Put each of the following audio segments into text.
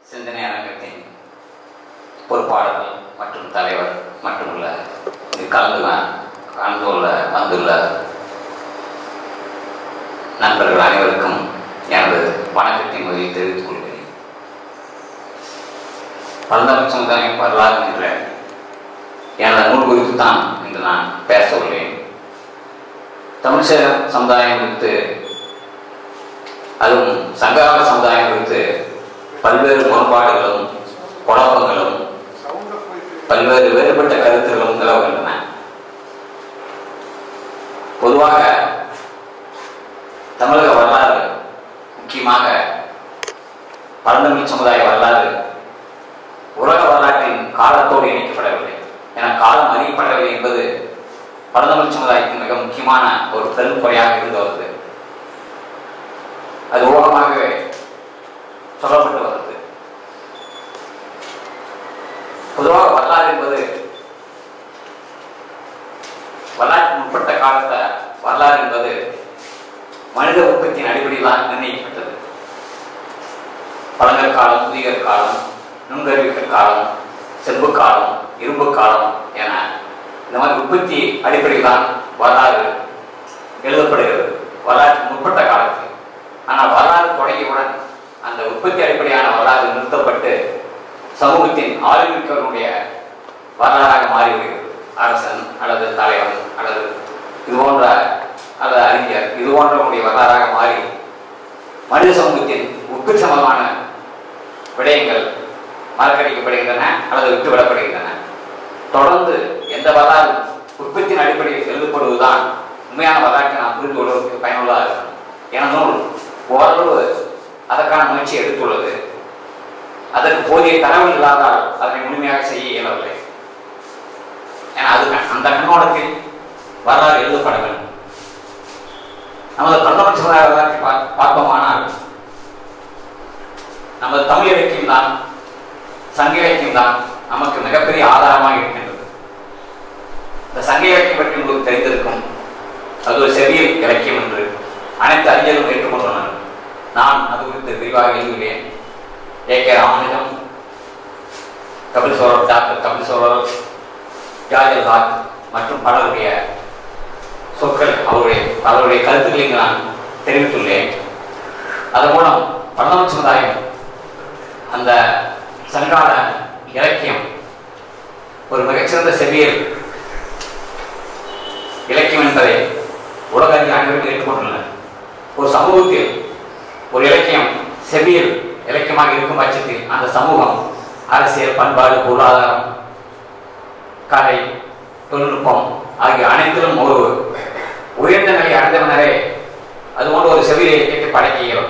சிந்தனை அரங்கத்தின் பொறுப்பாளர்கள் மற்றும் தலைவர் மற்றும் உள்ள இங்கு கலந்து கலந்துள்ள வந்துள்ள நண்பர்கள் அனைவருக்கும் எனது வணக்கத்தை முதலில் தெரிவித்துக் கொள்கிறேன் பரந்தமிழ் சமுதாயம் வரலாறு என்ற எனது நூல் குறித்து தான் இன்று நான் பேச உள்ளேன் தமிழ் சமுதாயம் குறித்து அதுவும் சங்ககால சமுதாயம் குறித்து பல்வேறு முரண்பாடுகளும் குழப்பங்களும் பல்வேறு வேறுபட்ட கருத்துகளும் நிலவுகின்றன பொதுவாக தமிழக வரலாறு முக்கியமாக பழந்தமிழ் சமுதாய வரலாறு உலக வரலாற்றின் காலத்தோடு இணைக்கப்படவில்லை என காலம் அறியப்படவில்லை என்பது பழந்தமிழ் சமுதாயத்தின் மிக முக்கியமான ஒரு பெரும் குறையாக இருந்து வருது அது ஊகமாகவே சொல்லப்பட்டு வருது பொதுவாக வரலாறு என்பது வரலாற்று முற்பட்ட காலத்தை வரலாறு என்பது மனித உற்பத்தியின் அடிப்படையில் தான் நிர்ணயிக்கப்பட்டது பழங்கற் காலம் முதியர் காலம் நுண்கருவிக்கற் காலம் செம்பு காலம் இரும்பு காலம் என இந்த மாதிரி உற்பத்தி அடிப்படையில் தான் வரலாறு எழுதப்படுகிறது வரலாற்று முற்பட்ட காலத்தில் ஆனால் வரலாறு தொடங்கியவுடன் அந்த உற்பத்தி அடிப்படையான வரலாறு நிறுத்தப்பட்டு சமூகத்தின் ஆளுமிக்கவருடைய வரலாறாக மாறிவிடுகிறது அரசன் அல்லது தலைவன் அல்லது இது போன்ற அல்லது அறிஞர் இது போன்றவருடைய வரலாறாக மாறி மனித சமூகத்தின் உற்பத்தி சமமான விடயங்கள் மறக்கடிக்கப்படுகின்றன அல்லது விட்டுவிடப்படுகின்றன தொடர்ந்து எந்த வரலாறு உற்பத்தியின் அடிப்படையில் எழுதப்படுவதுதான் உண்மையான வரலாற்றை நாம் புரிந்து கொள்வதற்கு பயனுள்ளதாக இருக்கும் என நூல் ஓரளவு அதற்கான முயற்சி எடுத்துள்ளது அதற்கு போதிய தரவு இல்லாதால் அதனை முழுமையாக செய்ய இயலவில்லை ஏன்னா அது அந்த கண்ணோட்டத்தில் வரலாறு எழுதப்பட வேண்டும் நமது பிரதமர் சமுதாய வரலாற்றை பார்ப்போமானால் நமது தமிழ் இலக்கியம் தான் சங்க இலக்கியம் தான் நமக்கு மிகப்பெரிய ஆதாரமாக இருக்கின்றது இந்த சங்க இலக்கியம் பற்றி உங்களுக்கு தெரிந்திருக்கும் அது ஒரு செவியல் இலக்கியம் என்று அனைத்து அறிஞர்களும் ஏற்றுக்கொண்டுள்ளனர் நான் அது குறித்து விரிவாக எழுதுகிறேன் ஏ கே ராமானுஜம் கபில் சோழர் டாக்டர் கபில் சோழர் ஜார்ஜல் ஹாட் மற்றும் பலருடைய சொற்கள் அவருடைய அவருடைய கருத்துக்களை நான் தெரிவித்துள்ளேன் அதன் மூலம் பல்லவ சமுதாயம் அந்த சங்கால இலக்கியம் ஒரு மிகச்சிறந்த செவியல் இலக்கியம் என்பதை உலக அனைவரும் ஏற்றுக்கொண்டுள்ளனர் ஒரு சமூகத்தில் ஒரு இலக்கியம் செவியல் இலக்கியமாக இருக்கும் பட்சத்தில் அந்த சமூகம் அரசியல் பண்பாடு பொருளாதாரம் கலை தொழில்நுட்பம் ஆகிய அனைத்திலும் ஒரு உயர்ந்த நிலை அடைந்தவனரே அது போன்ற ஒரு செவியல் இலக்கியத்தை படைக்க இயலும்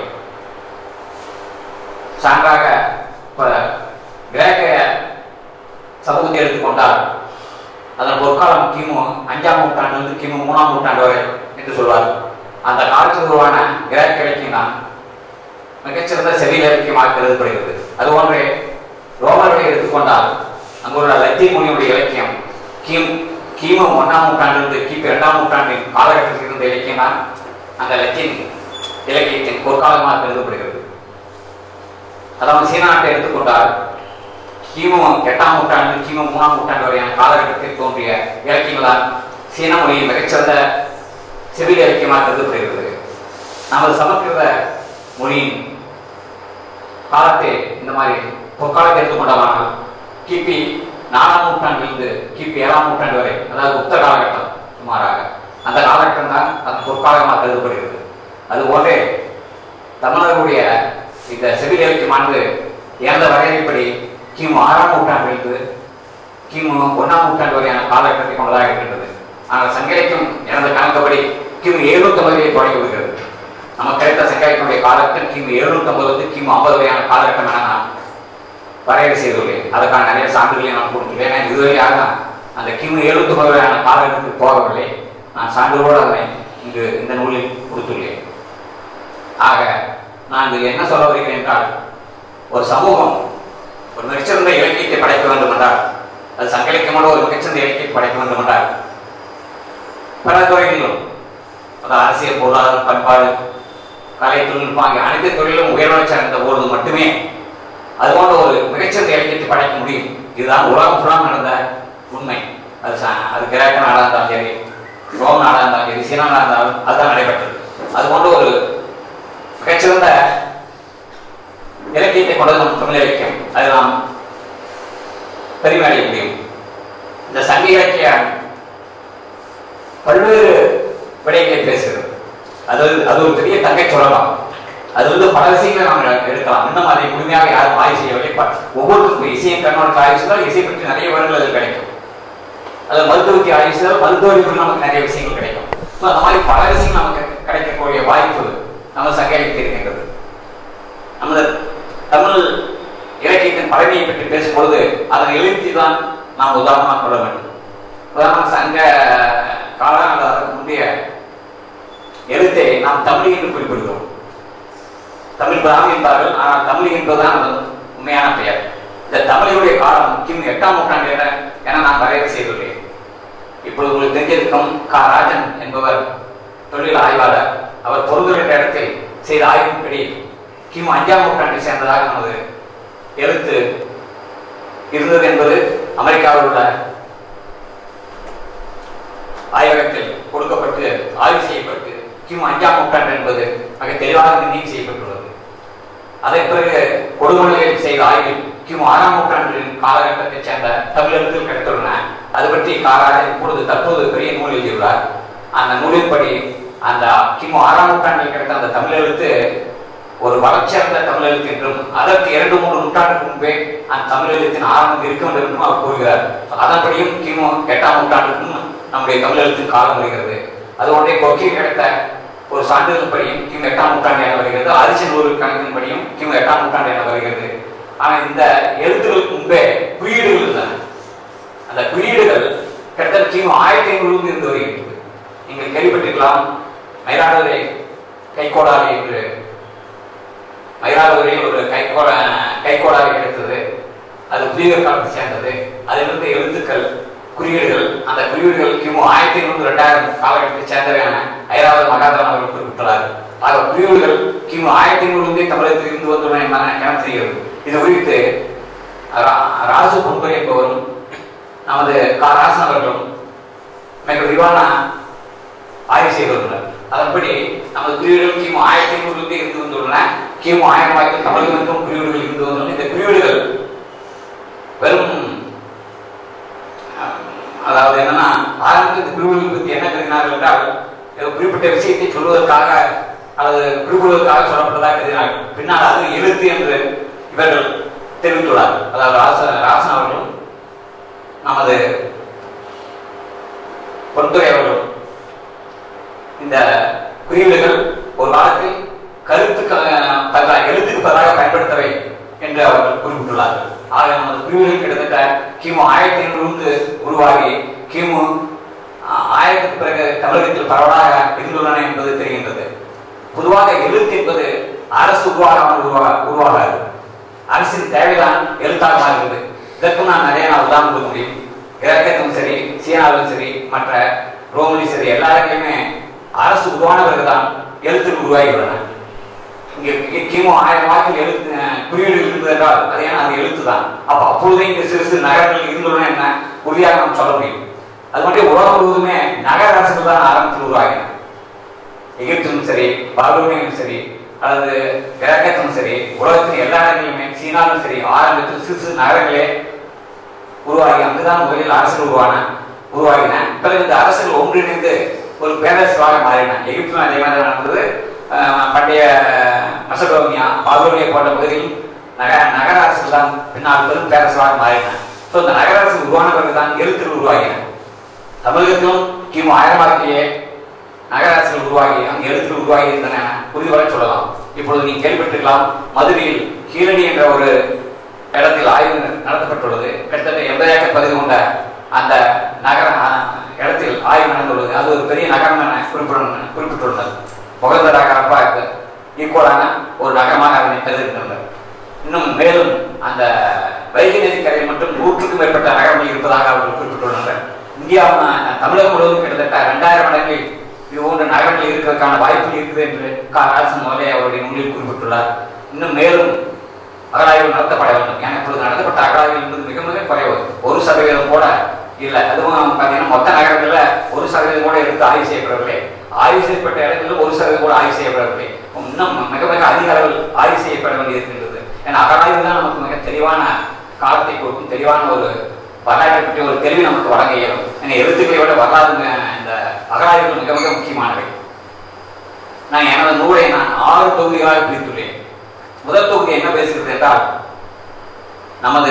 சான்றாக கிரேக்க சமூகத்தை எடுத்துக்கொண்டால் அதன் பொற்காலம் கிமு அஞ்சாம் நூற்றாண்டிலிருந்து கிமு மூணாம் நூற்றாண்டு வரை என்று சொல்வார் அந்த காலத்தில் உருவான கிரேக்க இலக்கியம் தான் மிகச்சிறந்த செவியல் இலக்கியமாக கருதப்படுகிறது அதுபோன்றே ரோமர்களை எடுத்துக்கொண்டால் அங்குள்ள லத்தீன் மொழியுடைய இலக்கியம் கிம் கிமு ஒன்றாம் நூற்றாண்டிலிருந்து கிபி இரண்டாம் நூற்றாண்டின் காலகட்டத்தில் இருந்த இலக்கியம் தான் அந்த லத்தீன் இலக்கியத்தின் பொற்காலமாக கருதப்படுகிறது அதாவது சீனா நாட்டை எடுத்துக்கொண்டால் கிமு எட்டாம் நூற்றாண்டு கிமு மூணாம் நூற்றாண்டு வரையான காலகட்டத்தில் தோன்றிய இலக்கியங்களால் சீன மொழியின் மிகச்சிறந்த செவிலி இலக்கியமாக கருதப்படுகிறது நமது சமஸ்கிருத மொழியின் காலத்தை இந்த மாதிரி பொற்காலத்தை எடுத்துக்கொண்டவானால் கிபி நாலாம் நூற்றாண்டிலிருந்து கிபி ஏழாம் நூற்றாண்டு வரை அதாவது புத்த காலகட்டம் சுமாராக அந்த காலகட்டம் தான் அதன் பொற்காலமாக கருதப்படுகிறது அதுபோன்றே தமிழர்களுடைய இந்த செவில் இலக்கியமானது இறந்த வரையறைப்படி கிமு ஆறாம் நூற்றாண்டிலிருந்து கிமு ஒன்றாம் நூற்றாண்டு வரையான காலகட்டத்தை கொண்டதாக இருக்கின்றது ஆனால் சங்க இலக்கியம் இறந்த கணக்கப்படி கிமு எழுநூத்தி ஐம்பதிலே தொடங்கி விடுகிறது நமக்கு கிடைத்த சங்க இலக்கியனுடைய காலத்தில் கிமு எழுநூத்தி ஐம்பது கிமு ஐம்பது வரையான காலகட்டம் என நான் வரையறை செய்துள்ளேன் அதற்கான நிறைய சான்றுகளை நான் கொடுத்துள்ளேன் ஏன்னா இதுவரையாக அந்த கிமு எழுநூத்தி ஐம்பது வரையான காலகட்டத்துக்கு போகவில்லை நான் சான்றுகளோடு அதனை இங்கு இந்த நூலில் கொடுத்துள்ளேன் ஆக நான் இதில் என்ன சொல்ல வருகிறேன் என்றால் ஒரு சமூகம் ஒரு மிகச்சிறந்த இலக்கியத்தை படைக்க வேண்டும் என்றால் அது சங்க இலக்கியமோட ஒரு மிகச்சிறந்த இலக்கியத்தை படைக்க வேண்டும் என்றால் பல துறைகளிலும் அதாவது அரசியல் பொருளாதாரம் பண்பாடு கலை தொழில்நுட்பம் ஆகிய அனைத்து தொழிலும் உயர்வடை சார்ந்த பொழுது மட்டுமே அது போன்ற படைக்க முடியும் இதுதான் உலகம் ஃபுல்லாக நடந்த உண்மை அது ச- அது கிரேக்க நாடாக இருந்தாலும் சரி ரோம் நாடாக இருந்தாலும் சரி சீனா நாடாக இருந்தாலும் அதுதான் நடைபெற்றது அது போன்ற ஒரு மிகச்சிறந்த இலக்கியத்தை கொண்டது நம் தமிழ் இலக்கியம் அது நாம் பெருமை அடைய முடியும் இந்த சங்க இலக்கியம் பல்வேறு விடயங்களை பேசுகிறது அது அது ஒரு பெரிய தங்கை சொல்லலாம் அது வந்து பல விஷயங்களை நாம் எடு- எடுக்கலாம் இன்னும் அதை முழுமையாக யாரும் ஆய்வு செய்யவில்லை ப- ஒவ்வொருத்தருக்கும் இசையை கண்ணோட ஆய்வு செய்தால் இசை பற்றி நிறைய விவரங்கள் அதில் கிடைக்கும் அது மருத்துவத்தை ஆய்வு செய்தால் மருத்துவத்தில் நமக்கு நிறைய விஷயங்கள் கிடைக்கும் So, அந்த மாதிரி பல விஷயங்கள் நமக்கு கிடைக்கக்கூடிய வாய்ப்பு நம்ம சங்க இலக்கியத்தில் இருக்கின்றது நமது தமிழ் இலக்கியத்தின் பழமையை பற்றி பேசும்பொழுது அதன் எழுத்தி தான் நாம் உதாரணமாக கொள்ள வேண்டும் உதாரணமாக சங்க காலம் அல்லது அதற்கு முந்தைய எழுத்தை நாம் தமிழ் என்று குறிப்பிடுகிறோம் தமிழ் பிராமி என்பார்கள் ஆனால் தமிழ் என்பதுதான் அதன் உண்மையான பெயர் இந்த தமிழுடைய காலம் கிமு எட்டாம் நூற்றாண்டு என என நான் வரையறை செய்துள்ளேன் இப்பொழுது உங்களுக்கு தெரிஞ்சிருக்கும் கா ராஜன் என்பவர் தொழில் ஆய்வாளர் அவர் பொருந்தல் என்ற இடத்தில் செய்த ஆய்வின்படி கிமு அஞ்சாம் நூற்றாண்டை சேர்ந்ததாக நமது எழுத்து இருந்தது என்பது அமெரிக்காவில் உள்ள ஆய்வகத்தில் கொடுக்கப்பட்டு ஆய்வு செய்யப்பட்டு கிமு அஞ்சாம் நூற்றாண்டு என்பது மிக தெளிவாக நிர்ணயம் செய்யப்பட்டுள்ளது அதன் பிறகு கொடுமொழியில் செய்த ஆய்வில் கிமு ஆறாம் நூற்றாண்டின் காலகட்டத்தைச் சேர்ந்த தமிழ் எழுத்துகள் கிடைத்துள்ளன அது பற்றி காராஜர் இப்பொழுது தற்போது பெரிய நூல் எழுதியுள்ளார் அந்த நூலின்படி அந்த கிமு ஆறாம் நூற்றாண்டில் கிடைத்த அந்த தமிழ் எழுத்து ஒரு வளர்ச்சியடைந்த தமிழ் எழுத்து என்றும் அதற்கு இரண்டு மூன்று நூற்றாண்டுக்கு முன்பே அந்த தமிழ் எழுத்தின் ஆரம்பம் இருக்க வேண்டும் என்றும் அவர் கூறுகிறார் அதன்படியும் கிமு எட்டாம் நூற்றாண்டுக்கும் நம்முடைய தமிழ் எழுத்தின் காலம் வருகிறது அது ஒன்றை கொக்கில் கிடைத்த ஒரு சான்றிதழ் படியும் கிமு எட்டாம் நூற்றாண்டு என வருகிறது அரிசி நூறு கணக்கின்படியும் கிமு எட்டாம் நூற்றாண்டு என வருகிறது ஆனால் இந்த எழுத்துக்களுக்கு முன்பே குறியீடுகள் இருந்தன அந்த குறியீடுகள் கிட்டத்தட்ட கிமு ஆயிரத்தி ஐநூறுல இருந்து வருகின்றது நீங்கள் கேள்விப்பட்டிருக்கலாம் மயிலாடுதுறை கைகோடாரி என்று மயிலாடுதுறையில் ஒரு கைகோட கைகோடாரி கிடைத்தது அது புதிய காலத்தை சேர்ந்தது அதிலிருந்து எழுத்துக்கள் குறியீடுகள் அந்த குறியீடுகள் கிமு ஆயிரத்தி ஐநூறு ரெண்டாயிரம் காலகட்டத்தை சேர்ந்தவை என ஐராவத மகாதரன் அவர்கள் குறிப்பிட்டுள்ளார் ஆக குறியீடுகள் கிமு ஆயிரத்தி ஐநூறுலேருந்தே தமிழகத்தில் இருந்து வந்துள்ளன என என தெரிகிறது இது குறித்து ரா- ராசு பொன்பை என்பவரும் நமது கா ராசன் அவர்களும் மிக விரிவான ஆய்வு செய்துள்ளனர் அதன்படி நமது குறியீடுகள் கிமு ஆயிரத்தி ஐநூறுலேருந்து இருந்து வந்துள்ளன கிமு ஆயிரம் ஆயிரத்தி தமிழகம் என்றும் குறியீடுகள் இருந்து வந்துள்ளன இந்த குறியீடுகள் வெறும் அஹ், அதாவது என்னன்னா ஆரம்பத்தில் இந்த குறியீடுகள் பற்றி என்ன கருதினார்கள் என்றால் ஏதோ குறிப்பிட்ட விஷயத்தை சொல்வதற்காக அல்லது குறிப்பிடுவதற்காக சொல்லப்பட்டதாக கருதினார்கள் பின்னால் அது எழுத்து என்று இவர்கள் தெரிவித்துள்ளார் அதாவது ராச ராசன் அவர்களும் நமது பொன்துறை அவர்களும் இந்த குறியீடுகள் ஒரு காலத்தில் கருத்துக்கள் பதிலாக எழுத்துக்கு பதிலாக பயன்படுத்தவை என்று அவர்கள் குறிப்பிட்டுள்ளார்கள் ஆக நமது குறியீடுகள் கிட்டத்தட்ட கிமு ஆயிரத்தி ஐநூறு உருவாகி கிமு ஆஹ், ஆயிரத்துக்கு பிறகு தமிழகத்தில் பரவலாக இருந்துள்ளன என்பது தெரிகின்றது பொதுவாக எழுத்து என்பது அரசு உருவாகாமல் உருவா உருவாகாது அரசின் தேவைதான் எழுத்தாக மாறுகிறது இதற்கும் நான் நிறைய நான் உதாரணம் கொடுக்க முடியும் கிரேக்கத்திலும் சரி சீனாவிலும் சரி மற்ற ரோமிலும் சரி எல்லா இடங்களிலுமே அரசு உருவான பிறகுதான் எழுத்துக்கள் உருவாகி உள்ளன இங்கே கி- கிமு ஆயிரம் வாக்கில் எழுத்து அஹ், குறியீடுகள் இருந்தது என்றால் அது ஏன்னா அது எழுத்து தான் அப்ப அப்பொழுதே இங்கே சிறு சிறு நகரங்கள் இருந்துள்ளன என்ன உறுதியாக நாம் சொல்ல முடியும் அது மட்டும் உலகம் முழுவதுமே நகர அரசுகள் தான் ஆரம்பத்தில் உருவாகின எகிப்திலும் சரி பாபிலோனியிலும் சரி அல்லது கிரேக்கத்திலும் சரி உலகத்தின் எல்லா இடங்களிலுமே சீனாவிலும் சரி ஆரம்பத்தில் சிறு சிறு நகரங்களே உருவாகி அங்குதான் முதலில் அரசுகள் உருவான உருவாகின பிறகு இந்த அரசுகள் ஒன்றிணைந்து ஒரு பேரரசுவாக மாறின எகிப்திலும் அதே மாதிரி தான் நடந்தது அஹ் பண்டைய மசடோனியா பாபிலோனியா போன்ற பகுதியில் நக நகர அரசுகள் தான் பின்னால் பெரும் பேரரசுவாக மாறின ஸோ இந்த நகர அரசு உருவான பிறகுதான் எழுத்துக்கள் உருவாகின தமிழகத்திலும் கிமு ஆயிரமாக்கிலேயே நகர அரசுகள் உருவாகி அங்கு எழுத்துக்கள் உருவாகி இருந்தன உறுதிவரை சொல்லலாம் இப்பொழுது நீங்க கேள்விப்பட்டிருக்கலாம் மதுரையில் கீழடி என்ற ஒரு இடத்தில் ஆய்வு நடத்தப்பட்டுள்ளது கிட்டத்தட்ட எண்பது ஏக்கர் பகுதி கொண்ட அந்த நகர அஹ், இடத்தில் ஆய்வு நடந்துள்ளது அது ஒரு பெரிய நகரம் என குறிப்பிட குறிப்பிட்டுள்ளது புகழ்ந்த நகரப்பா ஈக்குவலான ஒரு நகரமாக அதனை கருதுகின்றனர் இன்னும் மேலும் அந்த வைகை நதிக்கரையில் மட்டும் நூற்றுக்கும் மேற்பட்ட நகரங்கள் இருப்பதாக அவர்கள் குறிப்பிட்டுள்ளனர் இந்தியா அஹ், தமிழகம் முழுவதும் கிட்டத்தட்ட ரெண்டாயிரம் இடங்களில் இது போன்ற நகரங்கள் இருக்கிறதுக்கான வாய்ப்பு இருக்குது என்று கா ராசன் முதலே அவருடைய நூலில் குறிப்பிட்டுள்ளார் இன்னும் மேலும் அகழாய்வு நடத்தப்பட வேண்டும் ஏன்னா இப்பொழுது நடத்தப்பட்ட அகழாய்வு என்பது மிக மிக குறைவு ஒரு சதவீதம் கூட இல்லை அதுவும் பார்த்தீங்கன்னா மொத்த நகரங்களில் ஒரு சதவீதம் கூட எடுத்து ஆய்வு செய்யப்படவில்லை ஆய்வு செய்யப்பட்ட இடங்களில் ஒரு சதவீதம் கூட ஆய்வு செய்யப்படவில்லை இன்னும் மிக மிக அதிக அளவில் ஆய்வு செய்யப்பட வேண்டி இருக்கின்றது ஏன்னா அகழாய்வு தான் நமக்கு மிக தெளிவான காலத்தை கொடுக்கும் தெளிவான ஒரு வரலாற்றை பற்றி ஒரு தெளிவு நமக்கு வழங்க இயலும் ஏன்னா எழுத்துக்களை விட வரலாறு இந்த அகழாய்வுகள் மிக மிக முக்கியமானவை நான் எனது நூலை நான் ஆறு தொகுதிகளாக பிரித்துள்ளேன் முதல் தொகுதி என்ன பேசுகிறது என்றால் நமது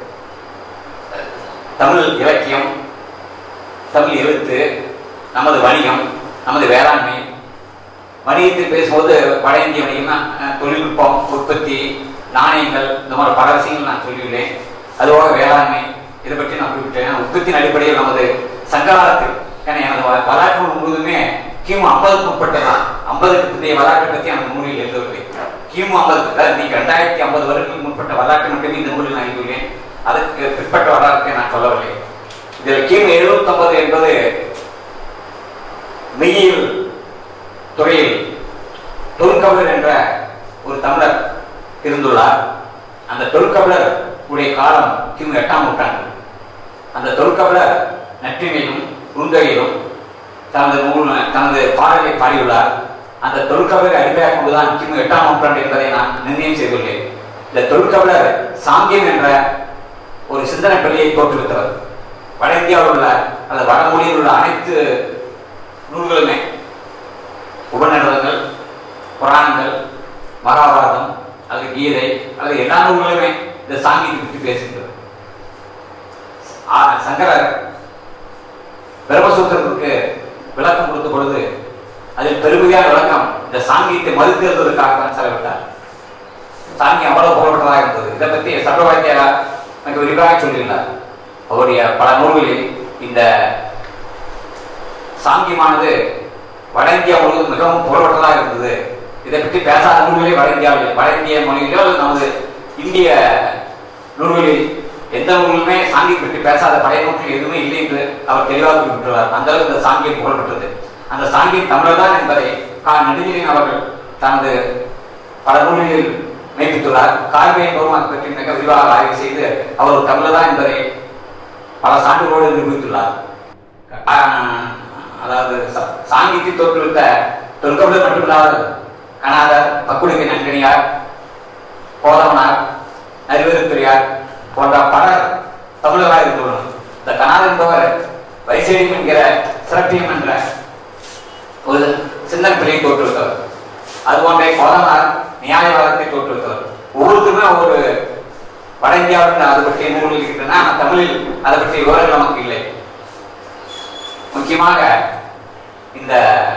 தமிழ் இலக்கியம் தமிழ் எழுத்து நமது வணிகம் நமது வேளாண்மை வணிகத்தில் பேசும்போது வட இந்திய வணிகம் தொழில்நுட்பம் உற்பத்தி நாணயங்கள் இந்த மாதிரி பல விஷயங்கள் நான் சொல்லியுள்ளேன் அதுபோக வேளாண்மை இதை பற்றி நான் குறிப்பிட்டேன் உற்பத்தியின் அடிப்படையில் நமது சங்ககாலத்தில் ஏன்னா எனது வரலாற்று நூல் முழுவதுமே கிமு ஐம்பதுக்கு உட்பட்டதான் ஐம்பதுக்கு பிந்தைய வரலாற்றை பற்றி அந்த நூலில் எழுதவில்லை கிமு ஐம்பதுக்கு நீங்க ரெண்டாயிரத்தி ஐம்பது வருடங்களுக்கு முற்பட்ட வரலாற்று மட்டுமே இந்த நூலில் நான் எழுதியுள்ளேன் அதுக்கு பிற்பட்ட வரலாற்றை நான் சொல்லவில்லை இதில் கிமு எழுபத்தி ஒன்பது என்பது மெய்யியல் துறையில் தொல்கவலர் என்ற ஒரு தமிழர் இருந்துள்ளார் அந்த தொல்கவலர் உடைய காலம் கிமு எட்டாம் நூற்றாண்டு அந்த தொல்கவலர் நற்றினையிலும் குறுந்தொகையிலும் தனது நூல் தனது பாடலை பாடியுள்ளார் அந்த தொல்கவலரை அடிப்படையாக கொண்டுதான் கிமு எட்டாம் நூற்றாண்டு என்பதை நான் நிர்ணயம் செய்துள்ளேன் இந்த தொல்கவலர் சாங்கியம் என்ற ஒரு சிந்தனை பள்ளியை தோற்றுவித்தவர் வட இந்தியாவில் உள்ள அல்லது வடமொழியில் உள்ள அனைத்து நூல்களுமே உபநிடதங்கள் புராணங்கள் மகாபாரதம் அல்லது கீதை அல்லது எல்லா நூல்களுமே இந்த சாங்கியத்தை பற்றி பேசுகிறது சங்கரர் பிரம்மசூத்திரத்திற்கு விளக்கம் கொடுத்த பொழுது அதில் பெருமையான விளக்கம் இந்த சாங்கியத்தை மறுத்தெழுதுவதற்காக தான் செலவிட்டார் சாங்கியம் அவ்வளவு புகழ்பெற்றதாக இருந்தது இதை பற்றி சர்வவாக்கியா மிக விரிவாக சொல்லியுள்ளார் அவருடைய பல நூல்களில் இந்த சாங்கியமானது வட இந்தியா முழுவதும் மிகவும் புகழ்பெற்றதாக இருந்தது இதை பற்றி பேசாத நூல்களே வட இந்தியாவில் வட இந்திய மொழியிலோ அல்லது நமது இந்திய நூல்களில் எந்த நூலுமே சாங்கியம் பற்றி பேசாத பழைய நூல்கள் எதுவுமே இல்லை என்று அவர் தெளிவாக குறிப்பிட்டுள்ளார் அந்த அளவுக்கு இந்த சாங்கியம் புகழ்பெற்றது அந்த சாங்கியம் தமிழர் தான் என்பதை கா நெடுஞ்சலின் அவர்கள் தனது பல நூல்களில் மெய்ப்பித்துள்ளார் கார்மையை பெருமான் பற்றி மிக விரிவாக ஆய்வு செய்து அவர் தமிழர் தான் என்பதை பல சான்றுகளோடு நிரூபித்துள்ளார் அதாவது சாங்கியத்தை தோற்றுவித்த தொல்கபிலர் மட்டுமில்லாத கணாதர் பக்குடிகை நன்கனியார் கோதவனார் நரிவருத்துறையார் போன்ற பலர் தமிழராக இருந்துள்ளனர் இந்த கணாதர் என்பவர் வைசேடியம் என்கிற சிறப்பியம் என்ற ஒரு சிந்தனை பிள்ளையை தோற்றுவித்தவர் அது போன்றே கோதவனார் நியாயவாதத்தை தோற்றுவித்தவர் ஒவ்வொருத்தருமே ஒவ்வொரு வட இந்தியாவில் அதை பற்றிய நூல்கள் இருக்கின்றன ஆனால் தமிழில் அதை பற்றிய விவரங்கள் நமக்கு இல்லை முக்கியமாக இந்த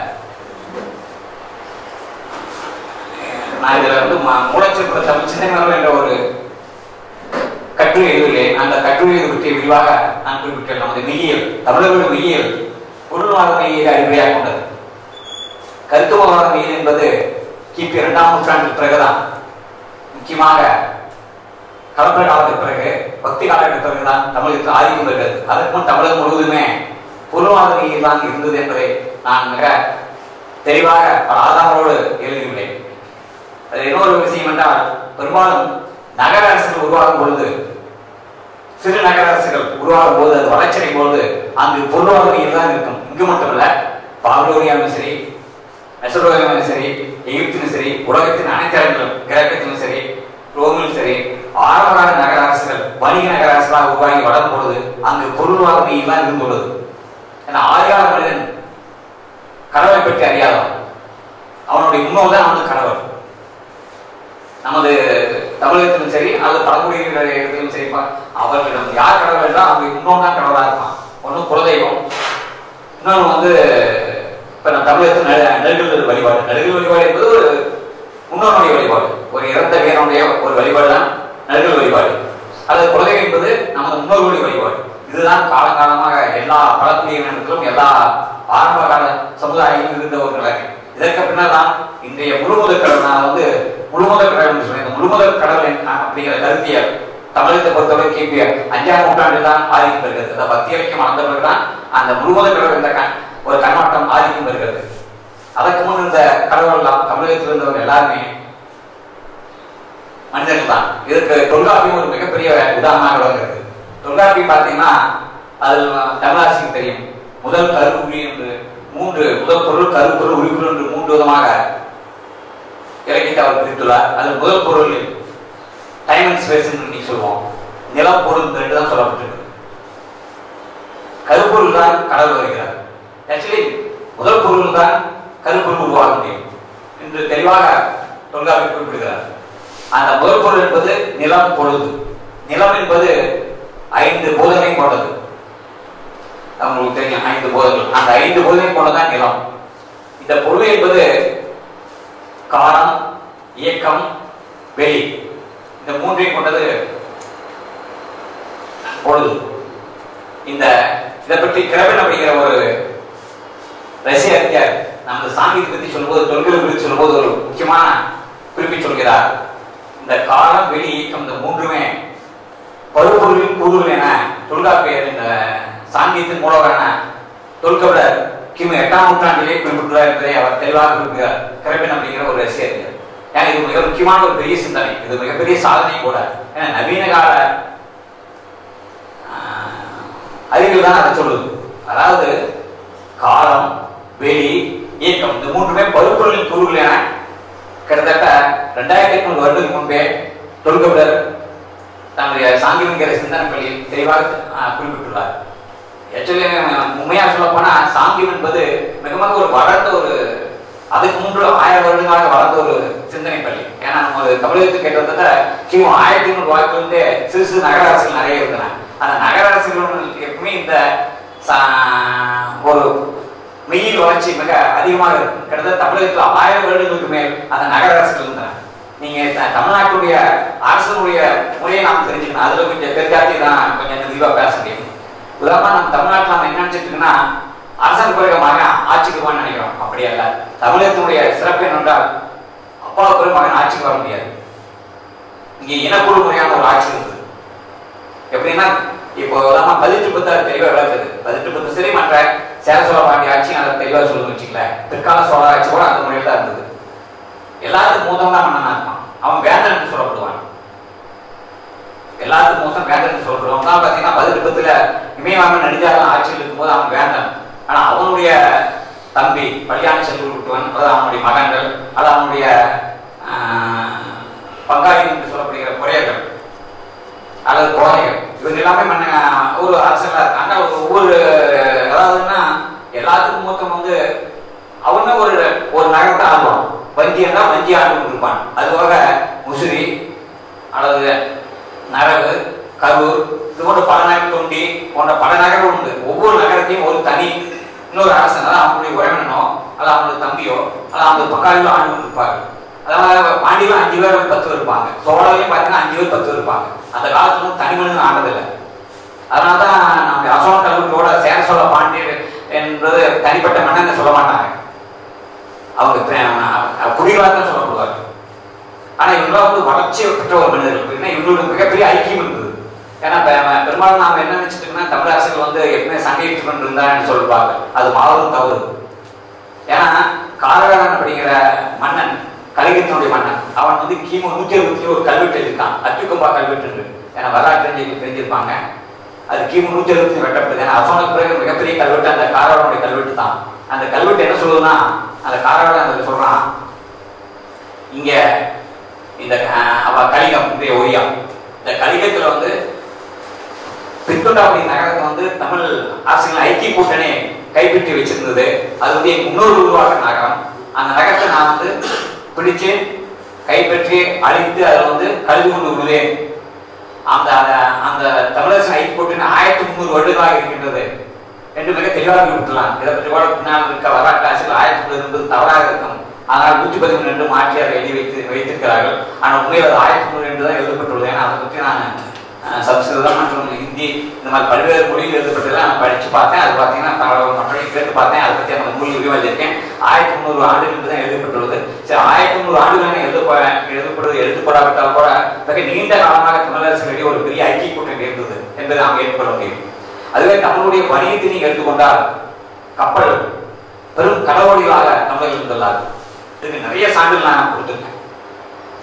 நான் இதுல வந்து மூலச்சொற்ற தமிழ் சிந்தனை என்ற ஒரு கட்டுரை எழுதியுள்ளேன் அந்த கட்டுரை பற்றிய விரிவாக நான் குறிப்பிட்டேன் நமது மெய்யியல் தமிழர்கள் மெய்யியல் பொருள்வாத மெய்யியலை அடிப்படையாக கொண்டது கருத்துவவாத மெய்யியல் என்பது கிபி இரண்டாம் நூற்றாண்டுக்கு பிறகுதான் முக்கியமாக கலப்பட காலத்துக்கு பிறகு பக்தி காலத்துக்கு பிறகுதான் தமிழுக்கு ஆதிக்கம் வருகிறது அதற்கு முன் தமிழகம் முழுவதுமே பொருளாதார மெய்யில் தான் இருந்தது என்பதை நான் மிக தெளிவாக பல ஆதாரங்களோடு எழுதியுள்ளேன் அது இன்னொரு விஷயம் என்றால் பெரும்பாலும் நகர அரசுகள் உருவாகும் பொழுது சிறு நகர அரசுகள் உருவாகும் போது அது வளர்ச்சியடையும் போது அங்கு பொருளாதாரம் தான் இருக்கும் இங்கு மட்டுமல்ல பாபிலோனியாவும் சரி மெசடோனியாவும் சரி எகிப்திலும் சரி உலகத்தின் அனைத்து இடங்களும் கிரகத்திலும் சரி ரோமிலும் சரி ஆரம்பகால நகர அரசுகள் வணிக நகர அரசுகளாக உருவாகி வளரும் பொழுது அங்கு பொருளாதாரம் தான் இருந்துள்ளது ஏன்னா ஆதிகால மனிதன் கடவுளை பற்றி அறியாதவன் அவனுடைய முன்னோர் தான் அவனுக்கு கடவுள் நமது தமிழகத்திலும் சரி அல்லது பழங்குடியினர்களும் சரி அவர்களிடம் யார் கடவுள் என்றால் அவங்க முன்னோர் தான் கடவுளாக இருப்பான் ஒன்றும் குலதெய்வம் இன்னொன்று வந்து இப்போ நம்ம தமிழகத்தில் நெடுகள் வழிபாடு நெடுகள் வழிபாடு என்பது ஒரு முன்னோருடைய வழிபாடு ஒரு இறந்த வீரனுடைய ஒரு வழிபாடு தான் நடுகள் வழிபாடு அல்லது குலதெய்வம் என்பது நமது முன்னோர்களுடைய வழிபாடு இதுதான் காலங்காலமாக எல்லா பழங்குடியினர்களும் எல்லா ஆரம்ப கால சமுதாயங்களும் இருந்த ஒரு நிலை இதற்கு பின்னர் தான் இன்றைய முழுமுதல் கடவுள் நான் வந்து முழுமுதல் கடவுள் என்று சொன்னேன் இந்த முழுமுதல் கடவுள் அப்படிங்கிற கருத்தியல் தமிழகத்தை பொறுத்தவரை கிபி அஞ்சாம் நூற்றாண்டில் தான் ஆதிக்கம் பெறுகிறது அந்த பக்தி இலக்கியம் வளர்ந்த பிறகுதான் அந்த முழுமுதல் கடவுள் என்ற கண் ஒரு கண்ணோட்டம் ஆதிக்கம் பெறுகிறது அதற்கு முன் இந்த கடவுள் எல்லாம் தமிழகத்தில் இருந்தவங்க எல்லாருமே மனிதர்கள் தான் இதுக்கு தொல்காப்பியம் ஒரு மிகப்பெரிய உதாரணமாக விளங்குகிறது தொல்காப்பியம் பார்த்தீங்கன்னா அதில் தமிழாசிக்கு தெரியும் முதல் கருவுரி என்று மூன்று முதல் பொருள் கருப்பொருள் உரிப்பொருள் என்று மூன்று விதமாக இலக்கியத்தை அவர் பிரித்துள்ளார் அதில் முதல் பொருள் டைம் அண்ட் ஸ்பேஸ் என்று நீ சொல்லுவோம் நிலம் பொருள் இந்த ரெண்டு தான் சொல்லப்பட்டிருக்கு கருப்பொருள் தான் கடவுள் வருகிறார் ஆக்சுவலி முதல் பொருள் தான் கருப்பொருள் உருவாக முடியும் என்று தெளிவாக தொல்காப்பி குறிப்பிடுகிறார் அந்த முதல் பொருள் என்பது நிலம் பொழுது நிலம் என்பது ஐந்து போதனை கொண்டது உங்களுக்கு தெரியும் ஐந்து போதங்கள் அந்த ஐந்து போதனை கொண்டதான் நிலம் இந்த பொருள் என்பது காலம் இயக்கம் வெளி இந்த மூன்றையும் கொண்டது பொழுது இந்த இதை பற்றி கிரபன் அப்படிங்கிற ஒரு ரஷ்ய அறிஞர் நமது சாங்கியத்தை பற்றி சொல்லும்போது தொல்களை பற்றி சொல்லும்போது ஒரு முக்கியமான குறிப்பை சொல்கிறார் இந்த காலம் வெளி இயக்கம் இந்த மூன்றுமே பருப்பொருளின் கூறுகள் என தொல்காப்பியர் இந்த சாங்கியத்தின் மூலமான தொல்கவிடர் கிமு எட்டாம் நூற்றாண்டிலே குறிப்பிட்டுள்ளார் என்பதை அவர் தெளிவாக குறிப்பிடுகிறார் கிரபன் அப்படிங்கிற ஒரு ரஷ்ய அறிஞர் ஏன்னா இது மிக முக்கியமான ஒரு பெரிய சிந்தனை இது மிகப்பெரிய சாதனை கூட ஏன்னா நவீன கால அறிவியல் தான் அதை சொல்லுது அதாவது காலம் வெளி இயக்கம் இந்த மூன்றுமே பருப்பொருளின் கூறுகள் என கிட்டத்தட்ட ரெண்டாயிரத்தி எட்நூறு வருடத்துக்கு முன்பே தொல்கவிடர் தன்னுடைய சாங்கியங்கிற சிந்தனை பள்ளியில் தெளிவாக ஆஹ், குறிப்பிட்டுள்ளார் ஆக்சுவலி உண்மையா சொல்ல போனா சாங்கியம் என்பது மிக மிக ஒரு வளர்ந்த ஒரு அதுக்கு முன்பு ஆயிரம் வருடங்களாக வளர்ந்த ஒரு சிந்தனை பள்ளி ஏன்னா நம்ம ஒரு தமிழகத்துக்கு கேட்டதை கிமு ஆயிரத்தி ஐநூறு வாக்கிலிருந்தே சிறு சிறு நகர அரசுகள் நிறைய இருந்தன அந்த நகர அரசுகள் எப்பவுமே இந்த சா- ஒரு மெய்யில் வளர்ச்சி மிக அதிகமாக இருக்கும் கிட்டத்தட்ட தமிழகத்தில் ஆயிரம் வருடங்களுக்கு மேல் அந்த நகர அரசுகள் இருந்தன நீங்க த- தமிழ்நாட்டுடைய அரசனுடைய முறையை நாம் தெரிஞ்சுக்கணும் அதுல கொஞ்சம் தெரிஞ்சாத்தி தான் கொஞ்சம் தெளிவா பேச முடியும் உதாரணமா நம்ம தமிழ்நாட்டில் நம்ம என்ன நினைச்சிட்டு இருக்கோம்னா அரசன் பிறகு மகன் ஆட்சிக்கு வான்னு நினைக்கிறோம் அப்படி அல்ல தமிழகத்தினுடைய சிறப்பு என்னென்றால் அப்பா பிறகு மகன் ஆட்சிக்கு வர முடியாது இங்கே இனக்குழு முறையான ஒரு ஆட்சி இருக்குது எப்படின்னா இப்போ நம்ம பதினெட்டு பத்து அது தெளிவா விளக்குது பதினெட்டு பத்து சரி மற்ற சேர சோழ பாண்டிய ஆட்சி அதை தெளிவா சொல்லுங்க வச்சுக்கல பிற்கால சோழ ஆட்சி கூட அந்த முறையில் தான் இருந்தது எல்லாத்துக்கும் மூத்தம் தான் மன்னனா இருப்பான் அவன் வேந்தன் என்று சொல்லப்படுவான் எல்லாத்துக்கும் மூத்தம் வேந்தன் சொல்றோம் தான் பாத்தீங்கன்னா பதினெட்டு பத்துல இமயவாமன் நெடுஞ்சாலம் ஆட்சியில் இருக்கும்போது அவன் வேந்தன் ஆனா அவனுடைய தம்பி பள்ளியான செல்வன் அதாவது அவனுடைய மகன்கள் அது அவனுடைய ஆஹ், பங்காளி என்று சொல்லப்படுகிற குறையர்கள் அல்லது கோழைகள் இவங்க எல்லாமே மன்ன ஒரு அரசங்களா இருக்காங்க ஒரு ஒவ்வொரு அதாவதுன்னா எல்லாத்துக்கும் மூத்தம் வந்து அவனே ஒரு ஒரு நகரத்தை ஆடுவான் வஞ்சி இருந்தால் வஞ்சி ஆண்டு இருப்பான் அதுவாக முசிறி அல்லது நரவு கரூர் இது போன்ற பல நகர் தொண்டி போன்ற பல நகரம் உண்டு ஒவ்வொரு நகரத்தையும் ஒரு தனி இன்னொரு அரசன் அதாவது அவனுடைய உறவினனோ அல்லது அவனுடைய தம்பியோ அல்லது அவனுடைய பங்காளிகளோ ஆண்டு இருப்பாங்க அதாவது பாண்டியில அஞ்சு பேர் பத்து பேர் இருப்பாங்க சோழலையும் பார்த்தீங்கன்னா அஞ்சு பேர் பத்து பேர் இருப்பாங்க அந்த காலத்துல வந்து தனி மனிதன் ஆனதில்லை அதனாலதான் நம்ம அசோக கல்லூரியோட சேர சோழ பாண்டியர் என்பது தனிப்பட்ட மன்னன் சொல்ல மாட்டாங்க அவங்க குடிகளாத்தான் சொல்லப்படுவாங்க ஆனா இவங்களாம் வந்து வளர்ச்சி பெற்ற ஒரு மனிதர்கள் ஏன்னா இவங்களுக்கு மிகப்பெரிய ஐக்கியம் இருந்தது ஏன்னா பெ- பெரும்பாலும் நாம என்ன நினைச்சிட்டோம்னா தமிழ் அரசுகள் வந்து எப்பவுமே சண்டையிட்டு கொண்டு இருந்தான்னு சொல்லுவாங்க அது மாபெரும் தவறு ஏன்னா காரகாரன் அப்படிங்கிற மன்னன் கலிங்கத்தினுடைய மன்னன் அவன் வந்து கிமு நூத்தி அறுபத்தி ஒரு கல்வெட்டு எழுதியிருக்கான் அச்சுக்கம்பா கல்வெட்டு இருக்கு. ஏன்னா வரலாற்று தெரிஞ்சு தெரிஞ்சிருப்பாங்க அது கிமு நூத்தி அறுபத்தி வெட்டப்படுது ஏன்னா அசோனுக்கு பிறகு மிகப்பெரிய கல்வெட்டு அந்த காரகாரனுடைய கல்வெட்டு தான் அந்த கல்வெட்டு என்ன சொல்லுதுன்னா அந்த காரகாரன் அந்த சொல்றான் இங்க இந்த அஹ், அவ கலிங்கம் இன்றைய ஒரியா இந்த கலிங்கத்துல வந்து பித்துண்டாபுரி நகரத்தை வந்து தமிழ் அரசுகளின் ஐக்கிய கூட்டணி கைப்பற்றி வச்சிருந்தது அது வந்து என் முன்னோர் உருவாக்க நகரம் அந்த நகரத்தை நான் வந்து பிடிச்சு கைப்பற்றி அழித்து அதை வந்து கல்வி கொண்டு விடுவேன் அந்த அந்த- அந்த தமிழரசு ஐக்கிய கூட்டணி ஆயிரத்தி முந்நூறு வருடங்களாக இருக்கின்றது என்று மிக தெளிவாக விட்டுலாம் இதை பற்றி கூட பின்னால் இருக்க வரலாற்று ஆசிரியர் ஆயிரத்தி முந்நூறு என்பது தவறாக இருக்கும் ஆனால் நூற்றி பதிமூணு என்று மாற்றி அதை எழுதி வைத்து வைத்திருக்கிறார்கள் ஆனால் உண்மையில் அது ஆயிரத்தி முந்நூறு என்று தான் எழுதப்பட்டுள்ளது ஏன்னா அதை பற்றி நான் அஹ், சமஸ்கிருதம் மற்றும் ஹிந்தி இந்த மாதிரி பல்வேறு மொழியில் எழுதப்பட்டதெல்லாம் நான் படிச்சு பார்த்தேன் அது பார்த்தீங்கன்னா தமிழ் மற்றவங்க கேட்டு பார்த்தேன் அதை பற்றி அந்த மொழி விரிவாதிருக்கேன் ஆயிரத்தி முந்நூறு ஆண்டுகள் என்று தான் எழுதப்பட்டுள்ளது சரி ஆயிரத்தி முந்நூறு ஆண்டுகள் எழுதப்ப எழுதப்படுவது எழுதப்படாவிட்டால் கூட மிக நீண்ட காலமாக தமிழரசுகளிடையே ஒரு பெரிய ஐக்கிய கூட்டணி இருந்தது என்பதை நாம் ஏற்றுக்கொள்ள முடியும் அதுவே தமிழுடைய வணிகத்தை நீங்க எடுத்துக்கொண்டால் கப்பல் பெரும் கடவுளிகளாக தமிழர்கள் இருந்துள்ளார்கள் இதுக்கு நிறைய சான்றுகள் நான் கொடுத்துருக்கேன்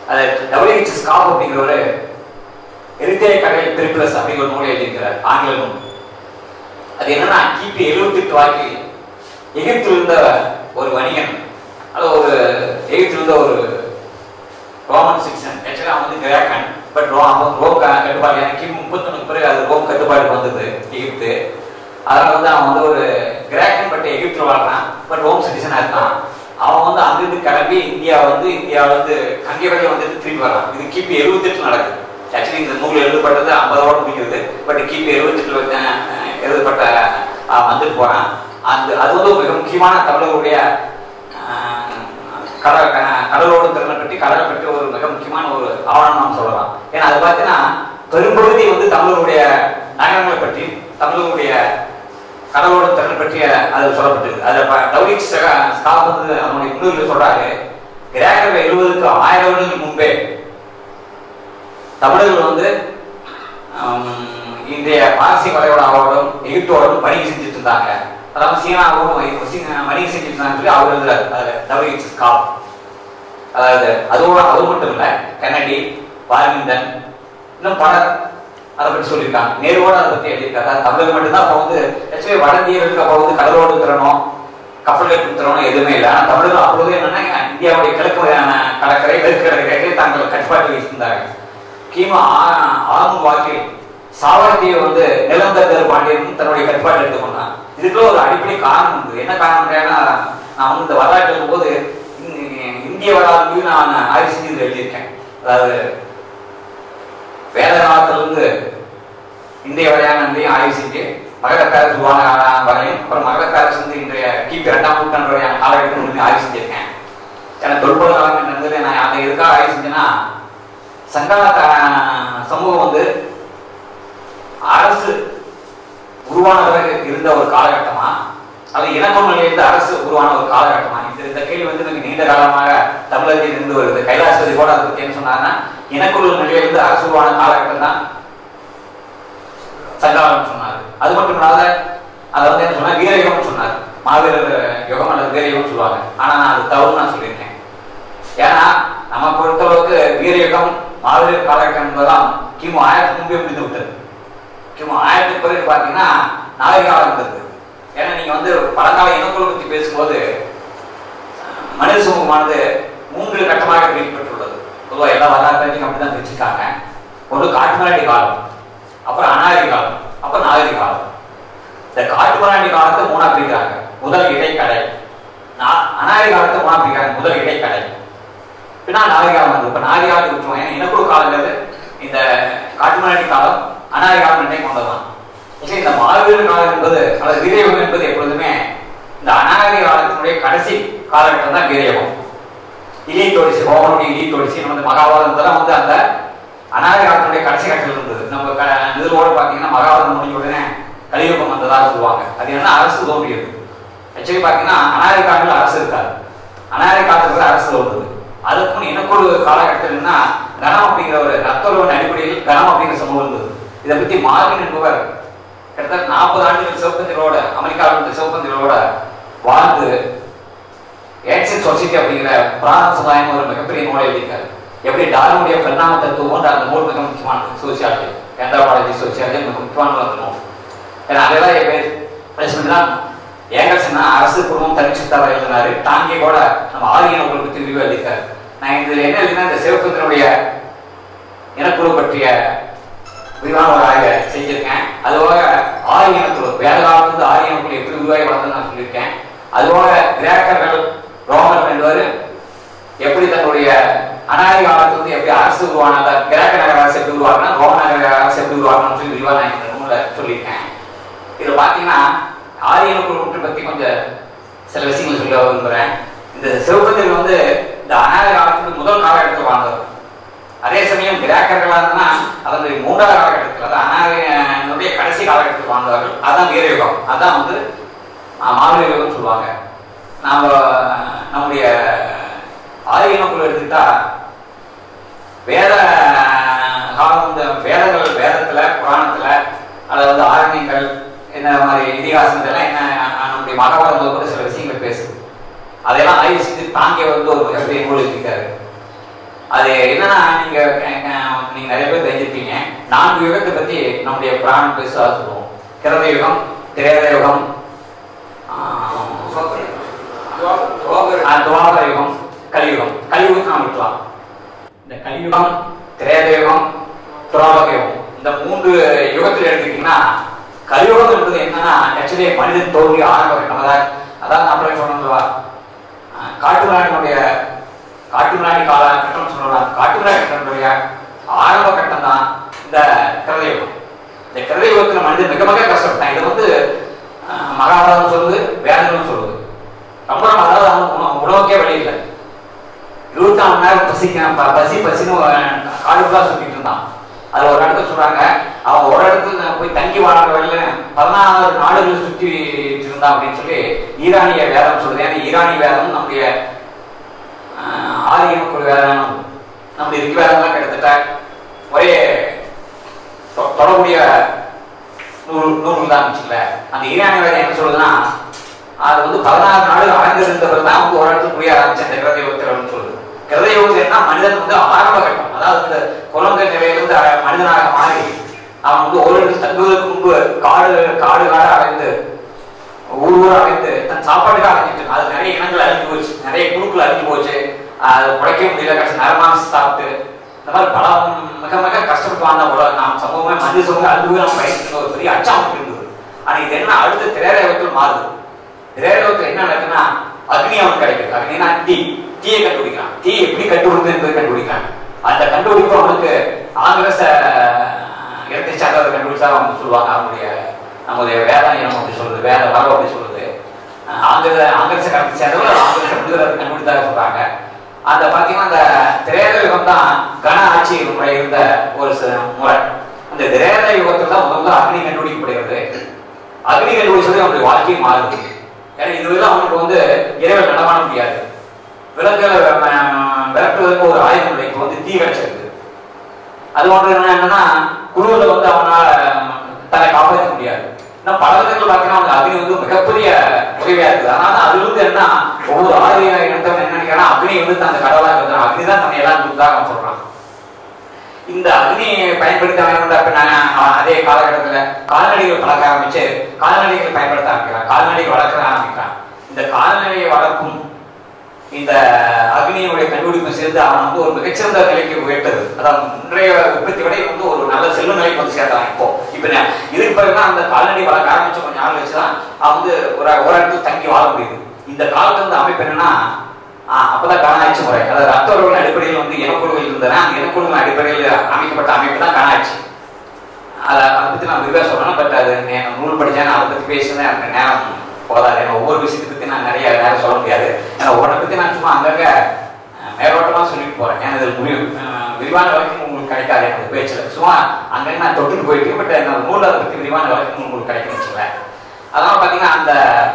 அது டபிள்யூஹெச் ஸ்காப் அப்படிங்கிற ஒரு எரித்தே கடல் திரிபிளஸ் அப்படிங்கிற ஒரு நூலை எழுதியிருக்கிறார் ஆங்கில நூல் அது என்னன்னா கிபி எழுபத்தி எட்டு வாக்கில் எகிப்தில் இருந்த ஒரு வணிகன் அது ஒரு எகிப்தில் இருந்த ஒரு ரோமன் சிக்ஷன் ஆக்சுவலி அவன் வந்து கிராக்கன் பட் ரோ அவன் ரோம் க- கட்டுப்பாடு எனக்கு கிமு முப்பத்தொன்னுக்கு பிறகு அது ரோம் கட்டுப்பாடு வந்தது எகிப்து அதனால வந்து அவன் வந்து ஒரு கிராக்கன் பட் எகிப்தில் வாழ்றான் பட் ரோம் சிட்டிசனாக இருக்கான் அவன் வந்து அங்கிருந்து கிளம்பி இந்தியா வந்து இந்தியா வந்து கங்கை வழியாக வந்துட்டு திரும்பி வரான் இது கிபி எழுபத்தெட்டு நடக்குது ஆக்சுவலி இந்த நூல் எழுதப்பட்டது ஐம்பதோட முடிக்கிறது பட் கிபி எழுபத்தெட்டுல எழுதப்பட்ட அவன் வந்துட்டு போறான் அந்த அது வந்து ஒரு மிக முக்கியமான தமிழர்களுடைய ஆஹ், கடல் க- கடலோடு திறனை பற்றி கடலை பற்றி ஒரு மிக முக்கியமான ஒரு ஆவணம் நாம் சொல்லலாம் ஏன்னா அது பார்த்தீங்கன்னா பெரும்பகுதி வந்து தமிழருடைய நகரங்களை பற்றி தமிழருடைய கடலோடு திறனை பற்றி அது சொல்லப்பட்டிருக்கு அதை டவுலிக் ஸ்காப் வந்து அவனுடைய முன்னுரையில் சொல்றாரு கிரேக்கர்கள் எழுபதுக்கு ஆயிரம் வருடங்களுக்கு முன்பே தமிழர்கள் வந்து ஆம், இன்றைய பாரசீக வளைகுடாவோடும் எகிப்தோடும் வணிகம் செஞ்சுட்டு இருந்தாங்க அதாவது சீனாவோடும் சீனா வணிகம் செஞ்சுட்டு இருந்தாங்கன்னு சொல்லி அவர் எழுதுறாரு அதில் டபிள்யூஹெச் ஸ்காப் அதாவது அதுவும் அது மட்டும் இல்லை கென்னடி வார்மிந்தன் இன்னும் பலர் அதை பற்றி சொல்லியிருக்காங்க நேருவோட அதை பற்றி எழுதியிருக்காரு அதாவது தமிழர் மட்டும்தான் அப்போ வந்து ஆக்சுவலி வட இந்தியர்களுக்கு அப்போ வந்து கடலோடு திறனும் கப்பல்கள் திறனும் எதுவுமே இல்லை ஆனால் தமிழர்கள் அப்பொழுது என்னன்னா இந்தியாவுடைய கிழக்கு வகையான கடற்கரை மேற்கு கடற்கரை தங்கள் கட்டுப்பாட்டில் வைத்திருந்தாங்க கிமு ஆ- ஆறும் வாக்கில் சாவர்த்தியை வந்து நிலந்தர் பாண்டியன் தன்னுடைய கட்டுப்பாட்டில் எடுத்துக்கொண்டான் இதுக்குள்ள ஒரு அடிப்படை காரணம் உண்டு என்ன காரணம் ஏன்னா நான் வந்து இந்த வரலாற்று எழுதும்போது இந்~ இந்திய வரலாறு நான் ஆய்வு செஞ்சு இதுல எழுதியிருக்கேன் அதாவது வேத காலத்திலிருந்து இந்திய வரையானதையும் ஆய்வு செஞ்சு மகர பேரஸ் உருவான வரையும் அப்புறம் மகர பேரஸ் வந்து இன்றைய கிபி இரண்டாம் நூற்றாண்டு வரையான காலகட்டத்தில் ஆய்வு செஞ்சிருக்கேன் எனக்கு தொல்பொருள் காலம் என்னது நான் அதை எதுக்காக ஆய்வு செஞ்சேன்னா சங்கால த- சமூகம் வந்து அரசு உருவான பிறகு இருந்த ஒரு காலகட்டமா அது இணக்கம் நிலையிலிருந்து அரசு உருவான ஒரு காலகட்டமா இந்த இந்த கேள்வி வந்து எனக்கு நீண்ட காலமாக தமிழகத்தில் இருந்து வருது கைலாசபதி கூட அதை பத்தி என்ன சொன்னாங்கன்னா இனக்குழு நிலையிலிருந்து அரசு உருவான காலகட்டம் தான் சங்காலம் சொன்னார் அது மட்டும் இல்லாத அதை வந்து என்ன சொன்னா வீரயுகம் சொன்னார் மாவீரர் யுகம் அல்லது வீரயுகம் சொல்லுவாங்க ஆனா நான் அது தவறு நான் சொல்லியிருக்கேன் ஏன்னா நம்ம பொறுத்தளவுக்கு வீரயுகம் மாவீரர் காலகட்டம் என்பதெல்லாம் கிமு ஆயிரத்தி முன்பே முடிந்து விட்டது கிமு ஆயிரத்துக்கு பிறகு பார்த்தீங்கன்னா நாகரிகாலம் இருந்தது ஏன்னா நீங்க வந்து பழங்கால இனக்குழு பற்றி பேசும்போது மனித சமூகமானது மூன்று கட்டமாக பிரிக்கப்பட்டுள்ளது பொதுவாக எல்லா வரலாற்றையும் அப்படிதான் பிரிச்சிருக்காங்க ஒன்று காட்டுமிராண்டி காலம் அப்புறம் அநாகரி காலம் அப்புறம் நாகரிக காலம் இந்த காட்டுமிராண்டி காலத்தை மூணா பிரிக்கிறாங்க முதல் இடைக்கடை நா- அநாகரி காலத்தை மூணா பிரிக்கிறாங்க முதல் இடைக்கடை பின்னா நாகரிகாலம் வந்து இப்ப நாகரிகாலத்தை விட்டுருவோம் ஏன்னா இனக்குழு காலங்கிறது இந்த காட்டுமிராண்டி காலம் அநாகரி காலம் ரெண்டையும் கொண்டதுதான் சரி, இந்த மாவீரர் காலம் என்பது அல்லது வீரயுகம் என்பது எப்பொழுதுமே இந்த அநாகரிக காலத்தினுடைய கடைசி காலகட்டம் தான் வீரயுகம் இலி தொடிசி ஹோமனுடைய இலி தொடிசி நம்ம வந்து மகாபாரதம் இதெல்லாம் வந்து அந்த அநாகரிக காலத்தினுடைய கடைசி கட்டத்தில் இருந்தது நம்ம க- இதோட பார்த்தீங்கன்னா மகாபாரதம் முடிஞ்ச உடனே கலியுகம் வந்ததாக சொல்லுவாங்க அது என்ன அரசு தோன்றியது ஆக்சுவலி பார்த்தீங்கன்னா அநாகரிக காலத்தில் அரசு இருக்காது அநாகரிக காலத்துல அரசு தோன்றுது அதுக்கும் எனக்கொரு காலகட்டத்தில்னா கணம் அப்படிங்கிற ஒரு ரத்தொருவன் அடிப்படையில் கணம் அப்படிங்கிற சமூகம் இருந்தது இதை பத்தி மார்வின் என்பவர் கிட்டத்தட்ட நாற்பது ஆண்டுகள் சிவப்பந்திரோட அமெரிக்காவில் இருந்த சிவப்பந்திரோட வாழ்ந்து ஏக்சின் சொசைட்டி அப்படிங்கிற பிராண சமுதாயம் ஒரு மிகப்பெரிய நூலை எழுதியிருக்காரு எப்படி டார்வினுடைய பரிணாம தத்துவம் அந்த நூல் மிக முக்கியமானது சோசியாலஜி என்ட்ரோபாலஜி சோசியாலஜி மிக முக்கியமான அந்த நூல் ஏன்னா அதெல்லாம் என் பேர் பிரச்சனைலாம் ஏங்கல்சன்னா அரசு குடும்பம் தனிச்சித்தவர் எழுதினாரு டாங்கே கூட நம்ம ஆரிய நூல்களை பற்றி விரிவாக எழுதியிருக்காரு நான் இதுல என்ன எழுதினா இந்த சிவபுத்திரனுடைய இனக்குழு பற்றிய விரிவான ஒரு ஆய்வை செஞ்சிருக்கேன் அதுபோக ஆரிய இனக்குழு வேத காலத்துல ஆரிய இனக்குழு எப்படி உருவாகி வளர்ந்து நான் சொல்லியிருக்கேன் அதுபோக கிரேக்கர்கள் ரோமர்கள் என்பவர் எப்படி தன்னுடைய அநாகரிக காலத்துல வந்து எப்படி அரசு உருவானாங்க கிரேக்க நகர அரசு எப்படி உருவாக்குனா ரோம நகர அரசு எப்படி உருவாக்கணும்னு சொல்லி விரிவாக நான் இந்த நூலில் சொல்லியிருக்கேன் இதுல பாத்தீங்கன்னா ஆரியன குழுமத்தை பத்தி கொஞ்சம் சில விஷயங்கள் சொல்ல விரும்புறேன் இந்த சிவபந்திரன் வந்து இந்த அநாகரிக காலத்துக்கு முதல் காலகட்டத்தில் வாழ்ந்தவர் அதே சமயம் கிராக்கர்களா இருந்தா அதனுடைய மூன்றாவது காலகட்டத்தில் அதாவது அநாகரிகனுடைய கடைசி காலகட்டத்தில் வாழ்ந்தவர்கள் அதான் வீரயுகம் அதான் வந்து மாவீர யுகம்னு சொல்லுவாங்க நாம நம்முடைய ஆரியனுக்குள்ள எடுத்துக்கிட்டா வேத காலம் இந்த வேதங்கள் வேதத்துல புராணத்துல அல்லது வந்து ஆரண்யங்கள் என்ன மாதிரி இதிகாசங்கள் என்ன நம்முடைய மகாபாரதம் கூட சில விஷயங்கள் பேசுது அதையெல்லாம் ஆய்வு செஞ்சு தாங்க வந்து ஒரு மிகப்பெரிய நூல் எழுதியிருக்காரு அது என்னன்னா நீங்க அஹ், அஹ், நீங்க நிறைய பேர் தெரிஞ்சிருப்பீங்க நான்கு யுகத்தை பத்தி நம்முடைய பிராணம் பேசுவா சொல்லுவோம் கிரத யுகம் திரேத யுகம் ஆஹ், ஆஹ், துவாபர யுகம் கலியுகம் கலியுகத்தை நாம் விட்டுலாம் இந்த கலியுகம் திரேத யுகம் துராபக யுகம் இந்த மூன்று யுகத்தில் எடுத்துக்கிட்டீங்கன்னா கலியுகம் என்பது என்னன்னா ஆக்சுவலி மனிதன் தோல்வி ஆரம்ப கட்டம் அதாவது அதான் அப்புறம் சொன்னதுவா காட்டுமிராணியுடைய காட்டுமிராணி காலகட்டம் சொல்லலாம் காட்டுமிராணி கட்டனுடைய ஆரம்ப கட்டம் தான் இந்த கிரதயுகம் இந்த கிரதயுகத்தில் மனிதன் மிக மிக கஷ்டப்பட்டான் இது வந்து அஹ், மகாபாரதம் சொல்லுது வேதங்களும் சொல்லுது ரொம்ப நம்ம அதாவது அவன் உண- உணவுக்கே வழி இல்லை இருபத்தி நாலு மணி நேரம் பசிக்க ப- பசி பசின்னு காடுக்குள்ளா சுத்திட்டு இருந்தான் அது ஒரு இடத்துல சொல்றாங்க அவன் ஒரு இடத்துல போய் தங்கி வாழ்ற வரையில பதினாறு நாடுகள் சுத்தி இருந்தான் அப்படின்னு சொல்லி ஈரானிய வேதம் சொல்லுது ஏன்னா ஈரானிய வேதம் நம்முடைய ஆஹ், ஆரிய மக்கள் வேதம் நம்முடைய ரிக் வேதம்லாம் கிட்டத்தட்ட ஒரே தொ- தொடர்புடைய நூல் நூல்கள் தான் வச்சுக்கல அந்த ஈரானிய வேதம் என்ன சொல்லுதுன்னா அது வந்து பதினாறு நாடுகள் ஆழ்ந்திருந்தவர் தான் வந்து ஒரு இடத்துல புரிய ஆரம்பிச்ச இந்த கிரதயுகத்திரம்னு சொல்லுது கிரதயுகம் என்ன மனிதன் வந்து ஆரம்ப கட்டம் அதாவது இந்த குழந்தை நிலையிலிருந்து அ- மனிதனாக மாறி அவன் வந்து ஒரு இடத்துல தங்குவதற்கு முன்பு காடு காடு காடு அடைந்து ஊர் ஊர் அடைந்து தன் சாப்பாட்டுக்காக அடைஞ்சிட்டு இருந்தான். அது நிறைய இனங்கள் அழிஞ்சு போச்சு நிறைய குழுக்கள் அழிஞ்சு போச்சு அது உழைக்க முடியல கடைசி நரமாம்சம் சாப்பிட்டு இந்த மாதிரி பல மிக மிக கஷ்டப்பட்டு வாழ்ந்த உலகம் நாம் சமூகமே மனித சமூகம் அழிஞ்சு போய் நம்ம பயணிக்கிற ஒரு பெரிய அச்சம் நமக்கு இருந்தது ஆனா இது என்ன அடுத்த திரையரகத்தில் மாறுது திரையரகத்தில் என்ன நடக்குன்னா அக்னி அவனுக்கு கிடைக்குது அக்னினா தீ தீயை கண்டுபிடிக்கிறான் தீ எப்படி கண்டுபிடிக்கிறது என்பதை கண்டுபிடிக்கிறான் அந்த கண்டுபிடிப்பு அவனுக்கு ஆங்கிரச இடத்தை சார்ந்ததை கண்டுபிடிச்சா அவங்க சொல்லுவாங்க அவங்களுடைய நம்முடைய வேதம் இனம் அப்படி சொல்லுது வேத வரவு அப்படி சொல்லுது அஹ் ஆங்கில ஆங்கிலச கடத்தை சேர்ந்தவர் ஆங்கிலச விடுதலை கண்டுபிடித்தாக சொல்றாங்க அந்த பாத்தீங்கன்னா அந்த திரேத யுகம் தான் கன ஆட்சி முறை இருந்த ஒரு ச- முறை அந்த திரேத யுகத்தில் தான் முதல்ல அக்னி கண்டுபிடிக்கப்படுகிறது அக்னி கண்டுபிடிச்சது அவனுடைய வாழ்க்கையை மாறுது ஏன்னா இதுவெல்லாம் அவனுக்கு வந்து இறைவன் நடமாட முடியாது விலங்குகளை அஹ், விரட்டுவதற்கு ஒரு ஆயுதம் இல்லை இப்போ வந்து தீ கிடைச்சிருக்கு அது ஒன்று என்ன என்னன்னா குழுவில் வந்து அவனால தன்னை காப்பாற்ற முடியாது இன்னும் பல விதங்கள் பார்த்தீங்கன்னா அவங்க அக்னி வந்து மிகப்பெரிய உதவியா இருக்குது அதனால அதுல இருந்து என்ன ஒவ்வொரு ஆரிய இனத்தவன் என்ன நினைக்கிறான் அக்னி வந்து அந்த கடவுளா இருக்கிறான் அக்னி தான் தன்னை எல்லாம் கொடுத்ததாக அவன் சொல்றான் இந்த அக்னியை பயன்படுத்த வேண்டும் அப்படின்னா அதே காலகட்டத்துல கால்நடைகள் வளர்க்க ஆரம்பிச்சு கால்நடைகள் பயன்படுத்த ஆரம்பிக்கிறான் கால்நடைகள் வளர்க்க ஆரம்பிக்கிறான் இந்த கால்நடையை வளர்க்கும் இந்த அக்னியுடைய கண்டுபிடிப்பு சேர்ந்து அவன் வந்து ஒரு மிகச்சிறந்த நிலைக்கு உயர்த்தது அதாவது இன்றைய உற்பத்தி விட இது வந்து ஒரு நல்ல செல்வ நிலைக்கு வந்து சேர்த்தான் இப்போ இப்போ நான் இதுக்கு பிறகுதான் அந்த கால்நடை வளர்க்க ஆரம்பிச்ச கொஞ்சம் நாள் வச்சுதான் அவன் வந்து ஒரு ஒரு இடத்துல தங்கி வாழ முடியுது இந்த காலத்துல வந்து அமைப்பு என்னன்னா ஆஹ் அப்பதான் கணாட்சி முறை அதாவது ரத்த உறவுகளின் அடிப்படையில் வந்து இனக்குழுவில் இருந்தன அந்த இனக்குழுவின் அடிப்படையில் அமைக்கப்பட்ட அமைப்பு தான் கணாட்சி அதை அதை பத்தி நான் விரிவாக சொல்லணும் பட் அது நான் நூல் படிச்சேன் அதை பத்தி பேசுனேன் எனக்கு நேரம் போதாது ஏன்னா ஒவ்வொரு விஷயத்தை பத்தி நான் நிறைய நேரம் சொல்ல முடியாது ஏன்னா உடனே பத்தி நான் சும்மா அங்கங்க அஹ், மேலோட்டமா சொல்லிட்டு போறேன் ஏன்னா இதில் முடிவு அஹ், விரிவான வழக்கம் உங்களுக்கு கிடைக்காது எனக்கு பேச்சுல சும்மா அங்கங்க நான் தொட்டுட்டு போயிட்டு பட் அந்த நூல் அதை பத்தி விரிவான வழக்கம் உங்களுக்கு கிடைக்கும்னு வச்சுக்கேன் அதனால பாத்தீங்கன்னா அந்த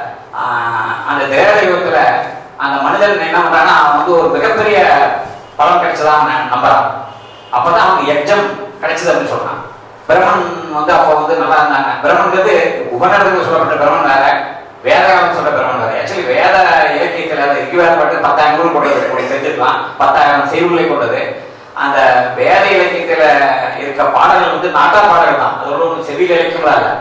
ஆஹ், அந்த தேவ யுகத்துல அந்த மனிதன் என்ன பண்றான்னா அவன் வந்து ஒரு மிகப்பெரிய பலம் கிடைச்சதா அவன் நம்புறான் அப்பதான் அவனுக்கு எக்ஜம் கிடைச்சது அப்படின்னு சொல்றான் பிரம்மன் வந்து அப்போ வந்து நல்லா இருந்தாங்க பிரம்மன்றது உபநடத்தில் சொல்லப்பட்ட பிரம்மன் வேற வேத காலம் சொல்ற பிரம்மன் வேற ஆக்சுவலி வேத இலக்கியத்தில் அது ரிக்வேதம் பட்டு பத்தாயிரம் நூல் கொண்டது உங்களுக்கு தெரிஞ்சிருக்கலாம் பத்தாயிரம் செய்யுள்களை கொண்டது அந்த வேத இலக்கியத்துல இருக்க பாடல்கள் வந்து நாட்டா பாடல்கள் தான் அதோட ஒன்றும் செவியில் இலக்கியங்களா இல்லை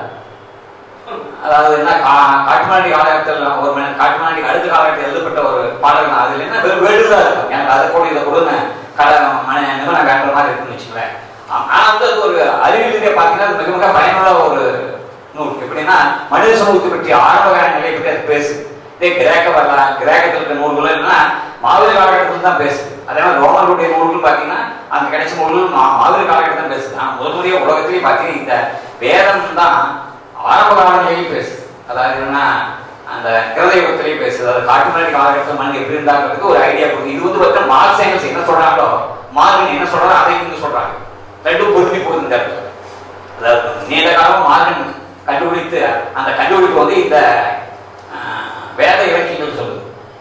அதாவது என்ன கா- காட்டுமாண்டி காலகட்டத்தில் ஒரு மனிதன் காட்டுமாண்டி அடுத்த காலகட்டத்தில் எழுதப்பட்ட ஒரு பாடல் தான் அதுல என்ன வெறும் வேடுதா இருக்கும் எனக்கு அதை கூட இதை கூட கல மன நிபுணம் காட்டுற மாதிரி இருக்குன்னு வச்சுக்கோங்களேன் ஆனா வந்து அது ஒரு அறிவியல் ரீதியா பார்த்தீங்கன்னா அது மிக மிக பயனுள்ள ஒரு நூல் எப்படின்னா மனித சமூகத்தை பற்றி ஆரம்பகால நிலை பற்றி அது பேசு இதே கிரேக்க வரலாம் கிரேக்கத்தில் இருக்க நூல்கள் என்னன்னா மாவீர காலகட்டத்தில் தான் பேசு அதே மாதிரி ரோமர்களுடைய நூல்கள் பார்த்தீங்கன்னா அங்க கிடைச்ச நூல்கள் மா- மாவீர காலகட்டத்தில் தான் பேசுது ஆனால் முதல் முறையாக உலகத்திலேயே பார்த்தீங்கன்னா இந்த வேதம் தான் ஆரம்ப காலநிலையும் பேசு அதாவது என்னன்னா அந்த கிரதயுகத்திலையும் பேசுது அதாவது காட்டு முன்னாடி காலகட்டத்தில் மனிதன் எப்படி இருந்தாங்கிறதுக்கு ஒரு ஐடியா கொடுக்குது இது வந்து வந்து மார்க்ஸ் எங்கல்ஸ் என்ன சொல்றாங்களோ மார்கன் என்ன சொல்றாரோ அதை இவங்க சொல்றாங்க ரெண்டும் பொருந்தி போகுது இந்த இடத்துல அதாவது நீண்ட காலம் மார்கன் கண்டுபிடித்து அந்த கண்டுபிடிப்பு வந்து இந்த ஆஹ், வேத இலக்கியங்கள் சொல்லுது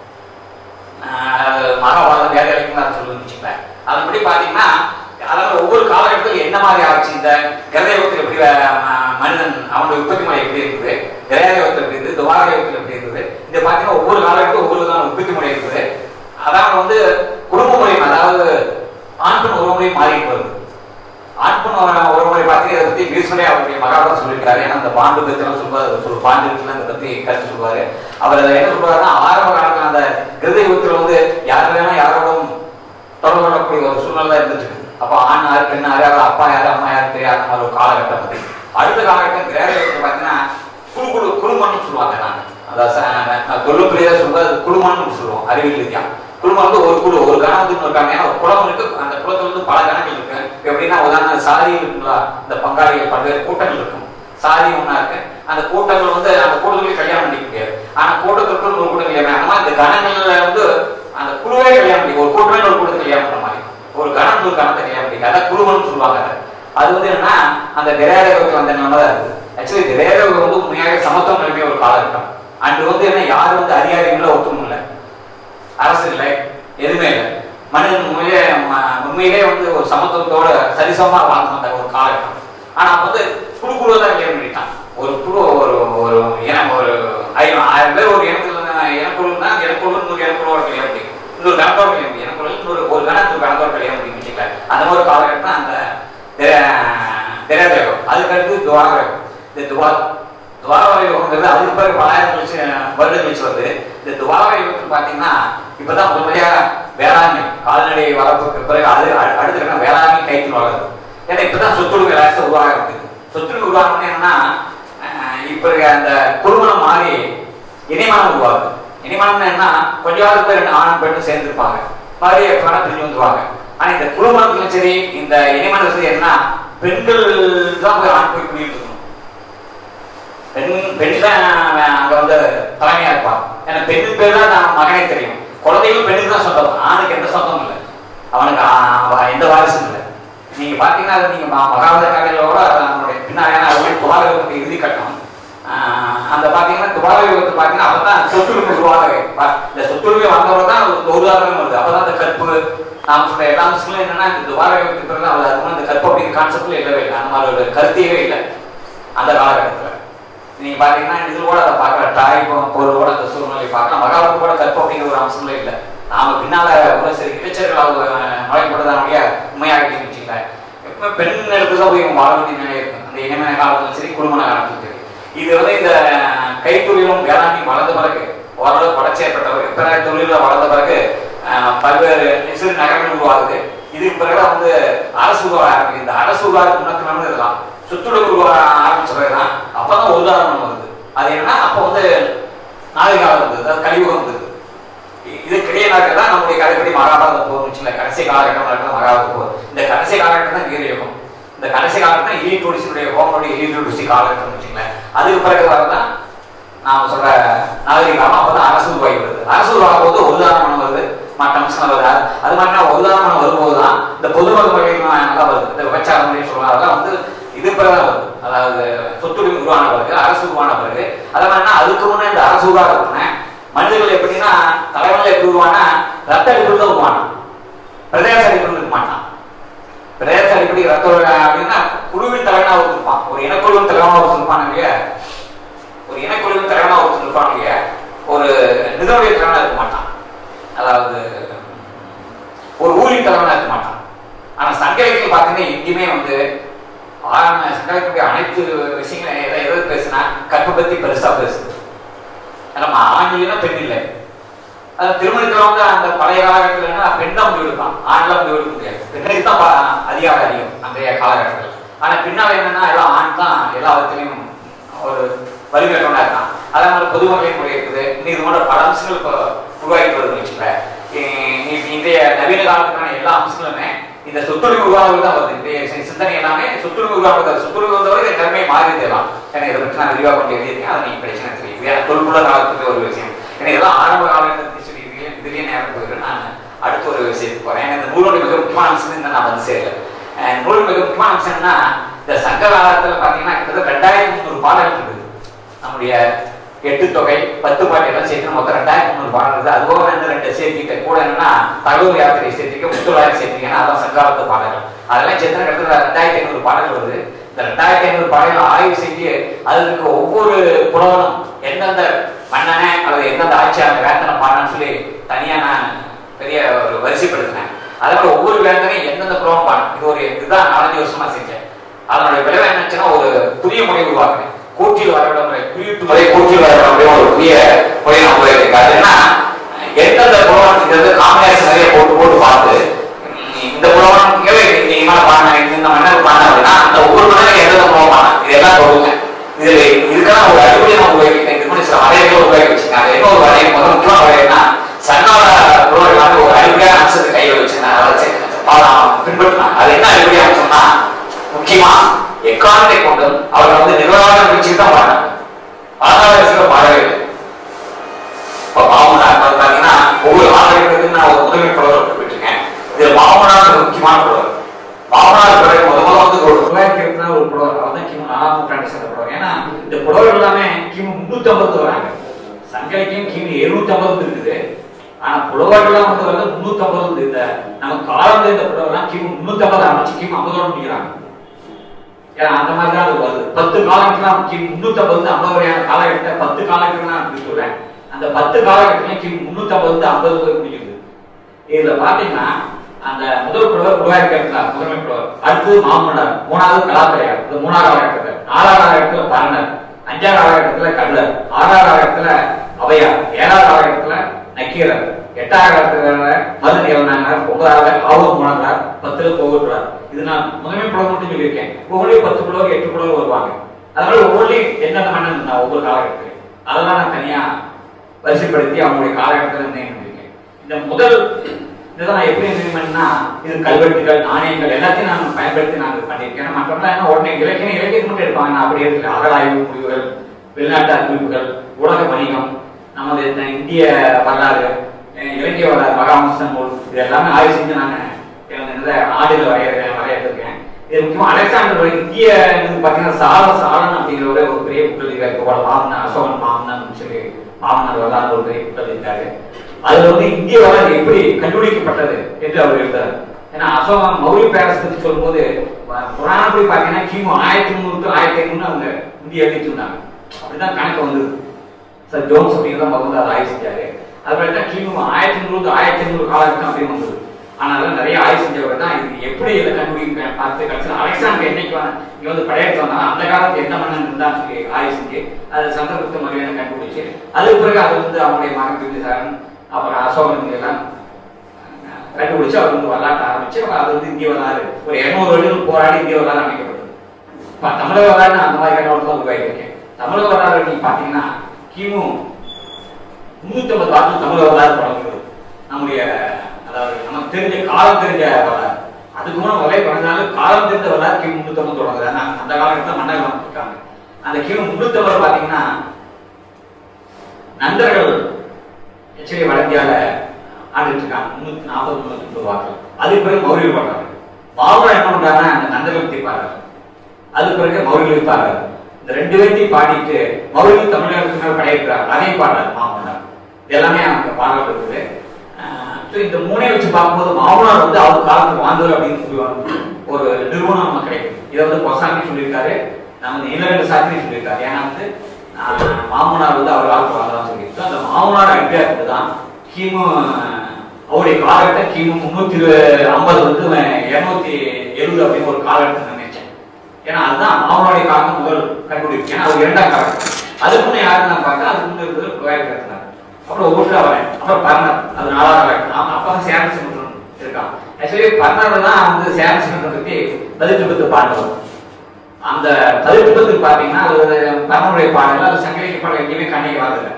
ஆஹ், மகாபாரதம் வேத இலக்கியம் அதை சொல்லுதுன்னு வச்சுக்கோங்களேன் அதன்படி பார்த்தீங்கன்னா அதாவது ஒவ்வொரு காலகட்டத்தில் என்ன மாதிரி ஆச்சு இந்த கிரதயுகத்தில் எப்படி ஆஹ், மனிதன் அவனுடைய உற்பத்தி முறை எப்படி இருக்குது கிரதயுகத்தில் எப்படி இருந்தது துவாரயுகத்தில் எப்படி இருந்தது இந்த பார்த்தீங்கன்னா ஒவ்வொரு காலகட்டத்தில் ஒவ்வொரு விதமான உற்பத்தி முறை இருக்குது அதாவது வந்து குடும்ப முறை அதாவது ஆண் பெண் உறவுமுறை மாறிட்டு வருது ஆண் பெண் உற- உறவுமுறை பார்த்தீங்கன்னா இதை பத்தி பீஷ்மரே அவருடைய மகாபாரதம் சொல்லியிருக்காரு ஏன்னா அந்த பாண்டு பத்திலாம் சொல்லுவாரு சொல் பாண்டு இருக்குல்ல அதை பத்தி கருத்து சொல்லுவாரு அவர் அதை என்ன சொல்றாருன்னா ஆரம்ப காலத்துல அந்த கிருத யுகத்துல வந்து யார் வேணா யாரோடும் தொடர்பு கொள்ளக்கூடிய ஒரு சூழ்நிலை இருந்துட்டு இருக்கு அப்ப ஆண் யாரு பெண் யாரு அவர் அப்பா யாரு அம்மா யாரு தெரியாத அந்த மாதிரி ஒரு காலகட்டம் அது அடுத்த காலகட்டம் கிரக யுகத்துல பார்த்தீங்கன்னா குழு குழு குழுமன்னு சொல்லுவாங்க நாங்க அதாவது ச- நான் தொழில் பிரியா சொல்றது அது குழுமன்னு சொல்லுவோம் அறிவியல் ரீதியா குழுமம் வந்து ஒரு குழு ஒரு கணம் வந்து இருக்காங்க ஏன்னா ஒரு குளம் இருக்கு அந்த குளத்துல வந்து பல கணங்கள் இருக்கு எப்படின்னா உதாரணம் சாதி இருக்குங்களா இந்த பங்காளிகள் பல்வேறு கூட்டங்கள் இருக்கும் சாதி ஒண்ணா இருக்கு அந்த கூட்டங்கள் வந்து அந்த கூட்டங்களுக்கு கல்யாணம் பண்ணிக்க முடியாது ஆனா கூட்டத்திற்குள் ஒரு கூட்டம் கல்யாணம் ஆனா இந்த கணங்கள்ல வந்து அந்த குழுவே கல்யாணம் பண்ணி ஒரு கூட்டமே ஒரு கூட்டத்தை கல்யாணம் பண்ண மாதிரி ஒரு கணம் ஒரு கணத்தை கல்யாணம் பண்ணி அதான் குழுவன்னு சொல்லுவாங்க அதை. அது வந்து என்னன்னா அந்த திரையாரகத்துக்கு வந்த நிலைமை தான் இருக்குது ஆக்சுவலி திரையாரகம் வந்து உண்மையாக சமத்துவம் நிலைமைய ஒரு காலகட்டம் அன்று வந்து என்ன யாரும் வந்து அதிகாரிகள ஒத்துமும் இல்லை அரசு இல்லை எதுவுமே இல்லை மனிதன் உண்மையிலே ம- உண்மையிலே வந்து ஒரு சமத்துவத்தோட சரிசமமா வாழ்ந்து வந்த ஒரு காலகட்டம் ஆனா அப்ப வந்து குழு குழுவா தான் கல்யாணம் பண்ணிட்டான் ஒரு குழு ஒரு ஒரு இனம் ஒரு ஐ- ஆயிரம் பேர் ஒரு இனத்துல இருந்தா- இனக்குழுன்னா இனக்குழு இன்னொரு இனக்குழுவோட கல்யாணம் பண்ணிக்கும் இன்னொரு கணத்தோட கல்யாணம் பண்ணிக்கும் இனக்குழு இன்னொரு ஒரு கணம் இன்னொரு கணத்தோட கல்யாணம் பண்ணி வச்சுக்கலாம் அந்த மாதிரி ஒரு காலகட்டம் தான் அந்த திரேதகம் அதுக்கு அடுத்து துவாரகம் இந்த துவா துவாரக யுகங்கிறது அதுக்கு பிறகு பலாயிரம் கழிச்சு வருடம் கழிச்சு வருது இந்த துவாரக யுகத்தில் பார்த்தீங்கன்னா இப்பதான் முதன்மையா வேளாண்மை கால்நடை வளர்ப்புக்கு பிறகு அது அடு- அடுத்த கட்டம் வேளாண்மை கைத்தில் வளருது ஏன்னா இப்பதான் சொத்துழு விளாசம் உருவாக இருக்குது சொத்துழு உருவாகணும் என்னன்னா அஹ், இப்ப இருக்க அந்த குடும்பம் மாறி இணைமனம் உருவாகுது இணைமனம்னா என்ன கொஞ்ச காலத்துக்கு ரெண்டு ஆணும் பெண்ணும் சேர்ந்துருப்பாங்க மாதிரி எப்ப பிரிஞ்சு வந்துருவாங்க ஆனா இந்த குடும்பத்துக்கும் சரி இந்த இணைமனத்துல என்ன பெண்கள் தான் போய் ஆண் போய் குடியிட்டு இருக்கணும் பெண் பெண் தான் அங்க வந்து தலைமையா இருப்பான் ஏன்னா பெண்ணுக்கு பேர் தான் நான் மகனே தெரியும் குழந்தைகள் பெண்ணுக்கு தான் சொந்தம் ஆணுக்கு எந்த சொந்தமும் இல்லை அவனுக்கு ஆ- அவ- எந்த வாரிசும் இல்லை நீங்க பாத்தீங்கன்னா அது நீங்க ம- மகாபாரத கதைகளோட நம்மளுடைய பின்னாடி அவருடைய துவாரகத்துக்கு இறுதி கட்டம் ஆஹ் அந்த பாத்தீங்கன்னா துவாரகத்தை பாத்தீங்கன்னா அப்பதான் சொத்துரிமை உருவாக இந்த சொத்துரிமை வந்தவர் தான் ஒரு உதாரணம் வருது அப்பதான் அந்த கற்பு நாம சொல்ற எல்லா விஷயங்களும் என்னன்னா இந்த துவாரகத்துக்கு பிறகு அவர் அதுக்கு இந்த கற்பு அப்படிங்கிற கான்செப்ட்ல இல்லவே இல்லை அந்த மாதிரி ஒரு கருத்தையே இல்லை அந்த காலகட்டத்துல நீங்க பாத்தீங்கன்னா இதில் கூட அதை பார்க்கலாம் தாய் பொருளோட அந்த சூழ்நிலை பார்க்கலாம் மகாபாரதம் கூட கற்பு அப்படிங்கிற ஒரு அம்சங்களே இல்லை நாம பின்னால கூட சரி இளைஞர்கள் அவங்க நுழைப்படுறதானுடைய உண்மையாக வச்சுக்கல எப்பவுமே பெண் இடத்துல தான் போய் இவங்க வாழ வேண்டிய நிலை இருக்கும் அந்த இனிமையான காலத்திலும் சரி குடும்ப காலத்திலும் சரி இது வந்து இந்த கைத்தொழிலும் வேளாண்மை வளர்ந்த பிறகு ஓரளவு வளர்ச்சி ஏற்பட்டவர் பிற தொழில வளர்ந்த பிறகு ஆஹ், பல்வேறு சிறு நகரங்கள் உருவாகுது இதுக்கு பிறகு வந்து அரசு உருவாக ஆரம்பிக்குது இந்த அரசு உருவாக முன்னத்துல இதெல்லாம் சுற்றுலா உருவாக ஆரம்பிச்ச பிறகுதான் அப்பதான் ஒரு உதாரணம் வருது அது என்னன்னா அப்போ வந்து நாகரிகாலம் இருந்தது அதாவது கலியுகம் இருந்தது இ- இது கிடையாது தான் நம்முடைய கதைப்படி மகாபாரதம் போகுச்சுல கடைசி காலகட்டம் நடக்கிற மகாபாரதம் போகுது இந்த கடைசி காலகட்டம் தான் வீரயுகம் இந்த கடைசி காலகட்டம் இலி துடிசியுடைய ஹோமனுடைய இலி துடிசி காலகட்டம் வச்சுங்களேன் அதுக்கு பிறகு வரதான் நாம சொல்ற நாகரிகம் அப்பதான் அரசு உருவாகி வருது அரசு உருவாகும் போது ஒரு உதாரணம் வருது மற்ற அம்சங்கள் வருது அது- அது மாதிரி ஒரு உதாரணம் வரும்போது தான் இந்த பொதுமக்கள் வகைகள் நல்லா வருது இந்த விபச்சாரம் முறை சொல்றாங்க அதெல்லாம் வந்து இது பிறகு வருது அதாவது சொத்துரிமை உருவான பிறகு அரசு உருவான பிறகு அதை மாதிரினா அதுக்கு முன்னே இந்த அரசு உருவாக மனிதர்கள் எப்படின்னா தலைவர்கள் எப்படி உருவானா ரத்த அடிப்படையில் தான் உருவானா பிரதேச அடிப்படையில் இருக்க மாட்டான் பிரதேச அடிப்படை ரத்த உருவா- அப்படின்னா குழுவின் தலைவனா ஒருத்தர் இருப்பான் ஒரு இனக்குழுவின் தலைவனா ஒருத்தர் இருப்பான் இல்லையா ஒரு இனக்குழுவின் தலைவனா ஒருத்தர் இருப்பான் இல்லையா ஒரு நிறுவன தலைவனா இருக்க மாட்டான் அதாவது ஒரு ஊரின் தலைவனா இருக்க மாட்டான் ஆனா சங்க இலக்கியம் பார்த்தீங்கன்னா எங்கேயுமே வந்து ஆரம்ப சங்க இலக்கிய அனைத்து விஷயங்களும் எதை எதை பேசுனா கற்பை பத்தி பெருசா பேசுது நம்ம ஆண் இல்லைன்னா பெண் இல்லை அது திருமணத்துல வந்து அந்த பழைய காலகட்டத்துல பெண் தான் முடிவு எடுப்பான் ஆண்லாம் முடிவு எடுக்க முடியாது பெண்ணுக்கு தான் ப- அதிகாரம் அதிகம் அன்றைய காலகட்டத்தில் ஆனா பின்னால என்னன்னா எல்லாம் ஆண் தான் எல்லா விதத்திலையும் ஒரு வலிமையோட இருக்கான் அதே மாதிரி பொதுமக்களின் முறை இருக்குது இன்னும் இது போன்ற பல அம்சங்கள் இப்போ உருவாகிட்டு வருது வச்சுக்கல இன்றைய நவீன காலத்துக்கான எல்லா அம்சங்களுமே இந்த சொத்துரிமை உருவாகுது தான் வருது இன்றைய சி- சிந்தனை எல்லாமே சொத்துரிமை உருவாகுது சொத்துரிமை வந்தவரை இந்த திறமை மாறியது எல்லாம் ஏன்னா இதை பற்றி நான் விரிவாக கொண்டு எழுதியிருக்கேன் அதை நீங்க பிரச்சனை தெரியும் இது எனக்கு தொல்புல காலத்துக்கு ஒரு விஷயம் ஏன்னா இதெல்லாம் ஆரம்ப காலகட்டத்தில் சொல்லி இதுலயே- இதுலயே நேரம் போயிடும் நான் அடுத்த ஒரு விஷயத்துக்கு போறேன் ஏன்னா இந்த நூலோட மிக முக்கியமான அம்சம் இந்த நான் வந்து சேரல அஹ் நூல் மிக முக்கியமான அம்சம் என்னன்னா இந்த சங்க காலத்துல பாத்தீங்கன்னா கிட்டத்தட்ட ரெண்டாயிரத்தி முந்நூறு பாடல்கள் இருக்குது நம்முடைய எட்டு தொகை பத்து பாட்டு எல்லாம் சேர்த்து மொத்தம் ரெண்டாயிரத்தி முந்நூறு பாடல் இருக்குது அது போக இந்த ரெண்டு சேர்த்திக்க கூட என்னன்னா தகவல் யாத்திரை சேர்த்திக்க முத்துலாயிரம் சேர்த்திக்கன்னா அதான் சங்காலத்து பாடல்கள் அதெல்லாம் சேர்த்து கிட்டத்தட்ட ரெண்டாயிரத்தி ஐநூறு பாடல்கள் வருது இந்த ரெண்டாயிரத்தி ஐநூறு பாடல்கள் ஆய்வு செஞ்சு அதுக்கு ஒவ்வொரு புலவனும் எந்தெந்த மன்னனே அல்லது எந்தெந்த ஆட்சியாளர் வேந்தனை பாடணும்னு சொல்லி தனியா நான் பெரிய ஒரு வரிசைப்படுத்தினேன் அதே மாதிரி ஒவ்வொரு வேந்தனையும் எந்தெந்த புலவன் பாடம் இது ஒரு இதுதான் நாலஞ்சு வருஷமா செஞ்சேன் அதனுடைய விளைவு என்னச்சுன்னா ஒரு புதிய முறை உருவாக்குறேன் கூட்டில் வரைபட முறை குறியீட்டு முறை கூட்டில் வரைபட முறை ஒரு புதிய முறையை நான் உருவாக்கிருக்கேன் அது என்ன எந்தெந்த புலவன்ங்கிறது காம்பினேஷன் நிறைய போட்டு போட்டு பார்த்து உம், இந்த புலவன் கீழே நீங்க மேல பாருங்க இந்த மன்னர் பாருங்க அப்படின்னா அந்த ஒவ்வொரு மன்னரும் எந்தெந்த புலவன் பாருங்க இதெல்லாம் சொல்லுங்க இதுல இதுக்கான ஒரு அடிப்படை நான் உருவாக்கிட்டேன் இதுக்கு முன்னாடி சில வரையறைகளை உருவாக்கி வச்சிருக்கேன் அது என்ன ஒரு வரைய முதல் முக்கியமான வரையறைனா சன்னோட புலவர்களான ஒரு அடிப்படையான அம்சத்தை கையில் வச்சிருந்தேன் அதை வச்சு பாடம் பின்பற்றினாங்க அது என்ன அடிப்படையான அம்சம்னா முக்கியமா எக்கானத்தை கொண்டு அவர் வந்து நிர்வாக நிகழ்ச்சி தான் பாடினாங்க பழங்கால அரசுல பாடவே இல்லை இப்ப பாவமனார் வந்து பாத்தீங்கன்னா ஒவ்வொரு ஆசிரியர்களுக்கும் நான் ஒரு முதன்மை புலவர் குறிப்பிட்டிருக்கேன் இதுல பாவமனார் ஒரு முக்கியமான புலவர் பாவமனார் புலவர் முத முதல்ல வந்து ஒரு தொள்ளாயிரத்தி இருபத்தி நாலு ஒரு புலவர் அவர் தான் கிமு நாலாம் நூற்றாண்டு சேர்ந்த புலவர் ஏன்னா இந்த புலவர் எல்லாமே கிமு முன்னூத்தி ஐம்பது வராங்க சங்க இலக்கியம் கிமு எழுநூத்தி ஐம்பது இருக்குது ஆனா புலவர்கள்லாம் வந்து வந்து முன்னூத்தி ஐம்பது இந்த நம்ம காலம் இந்த புலவர்லாம் கிமு முன்னூத்தி ஐம்பது ஆரம்பிச்சு கிமு ஐம்பதோட முடிக்கிறாங்க ஏன்னா அந்த மாதிரி தான் அது வருது பத்து காலகட்டம்லாம் கிமு முன்னூத்தி ஐம்பது ஐம்பது வரையான காலகட்டத்தை பத்து காலகட்டம் நான் அப்படி சொல்றேன் அந்த பத்து காலகட்டத்திலையும் கிமு முன்னூத்தி ஐம்பது ஐம்பது வரை முடிக்கிறது இதுல பாத்தீங்கன்னா அந்த முதல் புலவர் புலவாயிரத்தி இருந்தார் முதன்மை புலவர் அடுத்தது மாமன்னர் மூணாவது கலாத்திரையார் இது மூணாவது காலகட்டத்தில் நாலாவது காலகட்டத்துல பரணர் அஞ்சாவது காலகட்டத்துல கள்ளர் ஆறாவது காலகட்டத்துல அவையார் ஏழாவது காலகட்டத்துல நக்கீரர் எட்டாவது காலகட்டத்துல மது நிலநாயனார் ஒன்பதாவது ஆவூர் முழங்கார் பத்துல போகிறார் இது நான் முதன்மை புலவர் மட்டும் சொல்லியிருக்கேன் ஒவ்வொரு பத்து புலவர் எட்டு புலவர் வருவாங்க அதனால ஒவ்வொரு எந்தெந்த மன்னன் இருந்தா ஒவ்வொரு காலகட்டத்திலும் அதெல்லாம் நான் தனியா வரிசைப்படுத்தி அவங்களுடைய காலகட்டத்தில் நிர்ணயம் பண்ணியிருக்கேன் இந்த முதல் இதெல்லாம் நான் எப்படி நிர்ணயம் பண்ணா இது கல்வெட்டுகள் நாணயங்கள் எல்லாத்தையும் நான் பயன்படுத்தி நான் இது பண்ணியிருக்கேன் ஏன்னா மற்றவங்க என்ன உடனே இலக்கியம் இலக்கியத்தை மட்டும் எடுப்பாங்க நான் அப்படி எடுக்கல அகழாய்வு முடிவுகள் வெளிநாட்டு அறிவிப்புகள் உலக வணிகம் நமது இந்த இந்திய வரலாறு அஹ் இலக்கிய வரலாறு மகாவம்சம் நூல் இது எல்லாமே ஆய்வு செஞ்சு நான் இந்த ஆடியில் வரைய வரையிருக்கேன் இது முக்கியமா அலெக்சாண்டர் வரை இந்திய இது பார்த்தீங்கன்னா சால சாலன் அப்படிங்கிற ஒரே ஒரு பெரிய புத்தகம் இருக்காரு இப்போ மாமன் அசோகன் மாமன் சொல்லி மாமன்னர் வரலாறு ஒரு பெரிய புத்தகம் இருக்காரு அதுல வந்து இந்திய வரலாறு எப்படி கண்டுபிடிக்கப்பட்டது என்று அவர் எழுதார் ஏன்னா அசோகன் மௌரிய பேரஸ் பத்தி சொல்லும்போது ப- புராணப்படி பார்த்தீங்கன்னா கிமு ஆயிரத்தி முந்நூறு to ஆயிரத்தி ஐநூறு அவங்க இந்திய எழுதிட்டு அப்படிதான் கணக்கு வந்தது சார் ஜோன்ஸ் அப்படிங்கிறத வந்து அதை ஆய்வு செஞ்சாரு அதுபோல தான் கிமு ஆயிரத்தி நூறு to ஆயிரத்தி ஐநூறு காலகட்டம் அப்படின்னு வந்தது ஆனால நிறைய ஆய்வு செஞ்சவர் தான் இது எப்படி இதை கண்டுபிடிக்க பார்த்து கடைசியில் அலெக்சாண்டர் என்னைக்கு வந்து இங்க வந்து படையெடுத்து வந்தாங்க அந்த காலத்து எந்த மன்னன் இருந்தான்னு சொல்லி ஆய்வு செஞ்சு அது சந்திரகுப்த மொழியை கண்டுபிடிச்சு அதுக்கு பிறகு அது வந்து அவங்களுடைய மகன் பிரிஞ்சாரன் அப்புறம் அசோகன் எல்லாம் கண்டுபிடிச்சு அவர் வந்து வரலாற்று ஆரம்பிச்சு அப்புறம் அது வந்து இந்திய வரலாறு ஒரு இருநூறு வருடங்கள் போராடி இந்திய வரலாறு அமைக்கப்பட்டது இப்ப தமிழக வரலாறு நான் அந்த மாதிரி கண்ணோட்டம் தான் உருவாக்கியிருக்கேன் தமிழக வரலாறு நீங்க பாத்தீங்கன்னா கிமு முன்னூத்தி ஐம்பது வாரத்தில் தமிழக வரலாறு தொடங்குது நம்முடைய அதாவது நமக்கு தெரிஞ்ச காலம் தெரிஞ்ச வரலாறு அதுக்கு முன்னாடி ஒரே குறைஞ்சாலும் காலம் தெரிஞ்ச வரலாறு கிமு முன்னூத்தி ஐம்பது தொடங்குது ஆனா அந்த காலகட்டத்தில் மன்னர்கள் இருக்காங்க அந்த கிமு முன்னூத்தி ஐம்பது பாத்தீங்கன்னா நந்தர்கள் ஆக்சுவலி வட இந்தியால ஆண்டுட்டு இருக்காங்க முன்னூத்தி நாற்பது முன்னூத்தி முப்பது வாக்குகள் அதுக்கு பிறகு மௌரியர் பண்றாங்க பாபர் என்ன பண்றாங்கன்னா அந்த நந்தர்கள் தீர்ப்பாரு அதுக்கு பிறகு மௌரியர் பாடுறாரு இந்த ரெண்டு பேர்த்தையும் பாடிட்டு மௌரியர் தமிழகத்துக்கு மேல படையெடுக்கிறார் அதையும் பாடுறாரு மாமன்னர் இது எல்லாமே அவங்க பாடல் இருக்குது ஆஹ் so இந்த மூணே வச்சு பார்க்கும்போது மாமனார் வந்து அவர் காலத்துக்கு வாழ்ந்தவர் அப்படின்னு சொல்லுவாங்க ஒரு நிறுவனம் நமக்கு கிடைக்கும் இதை வந்து கொசாமி சொல்லியிருக்காரு நம்ம நீலகண்ட சாஸ்திரி சொல்லியிருக்காரு ஏன்னா வந்து ஆஹ் மாமனார் வந்து அவர் காலத்து வாழ்ந்ததான் சொல்லியிருக்கு அந்த மாமனார் அடிப்படையாக தான் கிமு அவருடைய காலகட்டம் கிமு முன்னூத்தி ஐம்பது வந்து இருநூத்தி எழுபது அப்படின்னு ஒரு காலகட்டம் நினைச்சேன் ஏன்னா அதுதான் மாமனுடைய காலம் முதல் கண்டுபிடிப்பு ஏன்னா அது இரண்டாம் காலகட்டம் அதுக்கு முன்னே யாருன்னு நான் பார்த்தேன் அதுக்கு முன்னே இருந்தது புகாரி கட்டினார் அப்புறம் ஊர்ல வரேன் அப்புறம் பர்னர் அது நாலாவது காலகட்டம் அவன் அப்பா சேர சிமன்றன் இருக்கான் ஆக்சுவலி பர்னர் தான் வந்து சேர சிமன்றன் பத்தி பதிட்டு பத்து பாடுவோம் அந்த பதிட்டு பத்து பாத்தீங்கன்னா அது பர்னருடைய பாடல் அது சங்கலிக்க பாடல் எங்கேயுமே கண்ணைக்கு வரதில்லை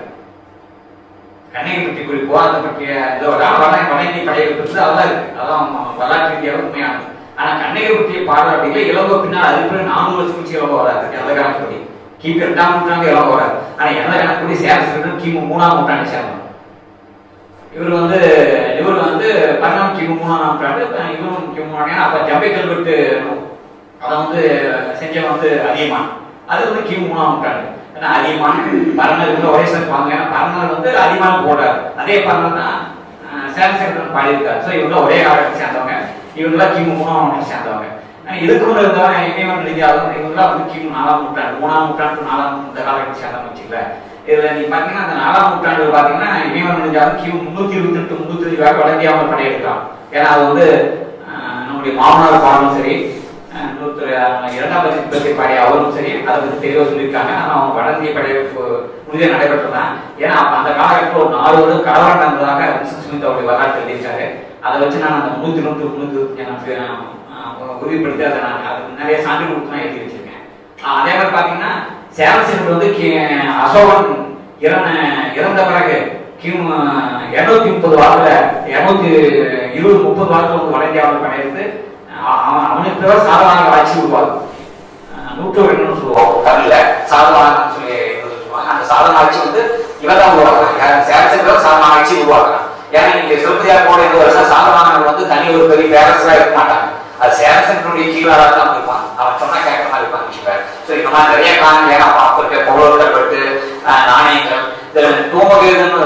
கண்ணகி பற்றி குறிப்போ அதை பற்றிய இதோட வட வடநீதி படையெடுப்பு அதான் இருக்கு அதான் வரலாற்று ரீதியாக உண்மையானது ஆனா கண்ணகி பற்றிய பாடல் அப்படிங்கிற இளவோ பின்னால் அதுக்கு பிறகு நானூறு வருஷம் கழிச்சு இளவோ வராது எந்த கணக்குப்படி கிபி எட்டாம் நூற்றாண்டு இளவோ வராது ஆனா எந்த கணக்குப்படி சேர கிமு மூணாம் நூற்றாண்டு சேர்ந்தோம் இவர் வந்து இவர் வந்து பன்னெண்டாம் கிமு மூணாம் நூற்றாண்டு இவரும் கிமு மூணாம் ஏன்னா அப்ப ஜம்பை கல்வெட்டு அதை வந்து செஞ்சவன் வந்து அதிகமான் அது வந்து கிமு மூணாம் நூற்றாண்டு ஏன்னா அதிகமான பரணர் வந்து ஒரே சேர்த்து வாங்க ஏன்னா பரணர் வந்து அதிகமான போடுறாரு அதே பரணர் தான் சேலசேகரன் பாடியிருக்காரு ஸோ இவங்க ஒரே காலத்தை சேர்ந்தவங்க இவங்களாம் கிமு மூணாம் நூற்றாண்டு சேர்ந்தவங்க ஆனா இதுக்கு முன்னாடி இருந்தவங்க இமயவன் எழுதியாலும் இவங்களாம் வந்து கிமு நாலாம் நூற்றாண்டு மூணாம் நூற்றாண்டு நாலாம் இந்த காலகட்டத்தை சேர்ந்தவங்க வச்சுக்கல இதுல நீ பாத்தீங்கன்னா அந்த நாலாம் நூற்றாண்டு பாத்தீங்கன்னா இமயவன் எழுதியாலும் கிமு முன்னூத்தி இருபத்தி எட்டு முன்னூத்தி வடந்தியாமல் படையெடுக்கலாம் ஏன்னா அது வந்து அஹ், நம்முடைய மாமனார் பாடலும் சரி அஹ், இன்னொருத்தர் அவங்க இரண்டாம் பத்தி பற்றி பாடிய அவரும் சரி அதை பத்தி தெளிவாக சொல்லியிருக்காங்க ஆனால் அவங்க வடந்திய படையெடுப்பு உறுதியாக நடைபெற்றதான் ஏன்னா அப்ப அந்த காலகட்டத்தில் ஒரு நாலு வருடம் கலவரம் நடந்ததாக வின்சென்ட் ஸ்மித் அவருடைய வரலாற்று எழுதியிருக்காரு அதை வச்சு நான் அந்த முன்னூத்தி நூத்தி முன்னூத்தி எனக்கு அஹ், உறுதிப்படுத்தி அதை நான் அதுக்கு நிறைய சான்று கொடுத்து நான் எழுதி வச்சிருக்கேன் அஹ், அதே மாதிரி பாத்தீங்கன்னா சேரசீர்கள் வந்து கி- அசோகன் இறந்த இறந்த பிறகு கிமு இருநூத்தி முப்பது வாரத்துல இருநூத்தி இருபது முப்பது வாரத்துல வந்து வட இந்தியாவில் படையெடுத்து அஹ், அவன் அவனுக்கு பிறகு சாதவாக ஆட்சி உருவாகும் நூற்றுவர்கள்னு சொல்லுவோம் தமிழ்ல சாதவாகன்னு சொல்லி எழுதி சொல்லுவாங்க அந்த சாதன ஆட்சி வந்து இவன் தான் உருவாக்குறான் சேரசீர்கள் சாதன ஆட்சி உருவாக்குறான் ஏன்னா நீங்க சிலப்பதியார் கூட இந்த வருஷம் சாதவாகனர் வந்து தனி ஒரு பெரிய பேரரசா இருக்க மாட்டாங்க அது சேரசனுடைய கீழாக தான் இருப்பான் அவன் சொன்னா கேட்க மாதிரி இருப்பான் வச்சுக்கோங்க ஸோ இந்த மாதிரி நிறைய காரணம் ஏன்னா அப்ப இருக்க பொருள்கள் பட்டு அஹ், நாணயங்கள் இதுல தூமகேதுன்னு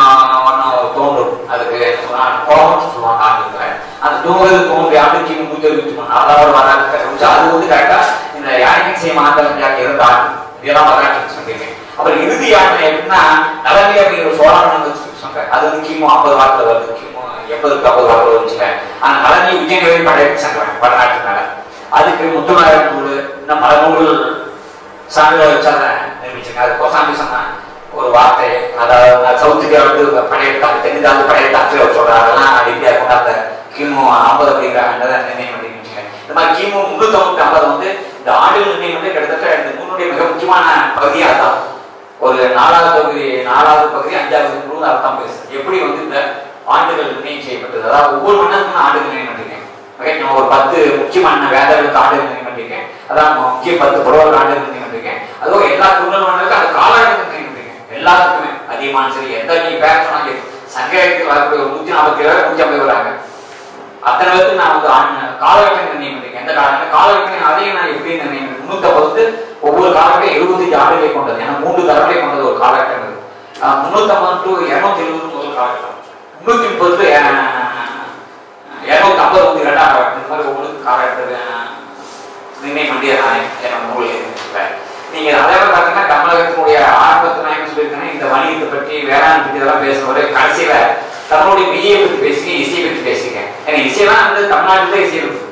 ஒன்று தோன்றும் அதுக்கு கோபம் சொல்லுவாங்க ஆங்கிலத்துல அந்த தூமகேது தோன்றி ஆண்டு கிமு நூத்தி அறுபத்தி மூணு அதாவது வரலாற்று கண்டுபிடிச்சு அது வந்து கரெக்டா இந்த யானைக்கு செய்ய மாத்தம் இருந்த ஆண்டு இதெல்லாம் வரலாற்று சொல்லியிருக்கேன் அப்புறம் இறுதி யானை எப்படின்னா நலவி அப்படிங்கிற ஒரு சோழன் வந்து சொல்றேன் அது வந்து கிமு ஐம்பது வாரத்துல வருது கிமு எண்பதுக்கு ஐம்பது வாரத்துல வந்துச்சுங்க ஆனா நலனி உஜயநகரி படையெடுத்து சென்றாங்க வடநாட்டு மேல அதுக்கு முத்துநாயர் நூல் இந்த பல நூல்கள் சான்றிதழ் வச்சு அதை நிரூபிச்சிருங்க அது கொசாமி சொன்ன ஒரு வார்த்தை அதாவது சவுத் இந்தியா வந்து படையெடுத்தாங்க தென்னிந்தியாவது படையெடுத்தாங்க அவர் சொல்றாரு அதெல்லாம் இந்தியா கொண்டாந்த கிமு ஐம்பது அப்படிங்கிற ஆண்டதை நிர்ணயம் பண்ணி வச்சுக்கேன் இந்த மாதிரி கிமு முன்னூத்தி தொண்ணூத்தி ஐம்பது வந்து இந்த ஆண்டுகள் நிர்ணயம் வந்து கிட்டத்தட்ட இந்த நூலுடைய மிக முக்கியமான பகுதியா தான் ஒரு நாலாவது பகுதி நாலாவது பகுதி அஞ்சாவது முழுவதும் அர்த்தம் பேசுது எப்படி வந்து இந்த ஆண்டுகள் நிர்ணயம் செய்யப்பட்டது அதாவது ஒவ்வொரு மன்னருக்கும் ஆண்டுகள் நிர்ணயம் பண்ணிருக்கேன் ஓகே நான் ஒரு பத்து முக்கியமான வேதங்களுக்கு ஆண்டுகள் நிர்ணயம் பண்ணிருக்கேன் அதான் முக்கிய பத்து புலவர்கள் ஆண்டுகள் நிர்ணயம் பண்ணிருக்கேன் அதுவும் எல்லா துணல் மன்னருக்கும் அந்த காலகட்டத்தில் நிர்ணயம் பண்ணிருக்கேன் எல்லாத்துக்குமே அதிகமான சரி எந்த நீ பேர் சொன்னாங்க சங்கத்தில் வரக்கூடிய ஒரு நூத்தி நாற்பத்தி ஏழு நூத்தி ஐம்பது வராங்க அத்தனை பேருக்கு நான் வந்து ஆண் காலகட்டம் நிர்ணயம் பண்ணிருக்கேன் எந்த காலகட்டம் காலகட்டம் அதையும் நான் எப்படி நிர்ணயம் பண்ணி முன்னூத்தி வந்து ஒவ்வொரு காலகட்டம் எழுபத்தஞ்சு ஆண்டுகளை கொண்டது ஏன்னா மூன்று தலைமுறை கொண்டது ஒரு காலகட்டம் இது முன்னூத்தி ஐம்பது டு இருநூத்தி எழுபது முதல் காலகட்டம் முன்னூத்தி முப்பது to, அஹ், இருநூத்தி ஐம்பது வந்து இரண்டாம் காலகட்டம் இந்த மாதிரி ஒவ்வொரு காலகட்டத்துக்கு அஹ், நிர்ணயம் பண்ணி நான் என்னோட நூலில் இருக்கிறேன் நீங்க அதே மாதிரி பாத்தீங்கன்னா தமிழகத்தினுடைய ஆரம்பத்துல நான் என்ன சொல்லியிருக்கேன்னா இந்த வணிகத்தை பற்றி வேளாண் பற்றி இதெல்லாம் பேசும்போது கடைசியில தமிழுடைய மெய்யை பற்றி பேசுங்க இசையை பற்றி பேசுங்க ஏன்னா இசையெல்லாம் வந்து தமிழ்நாட்டில் தான் இசை இருக்கு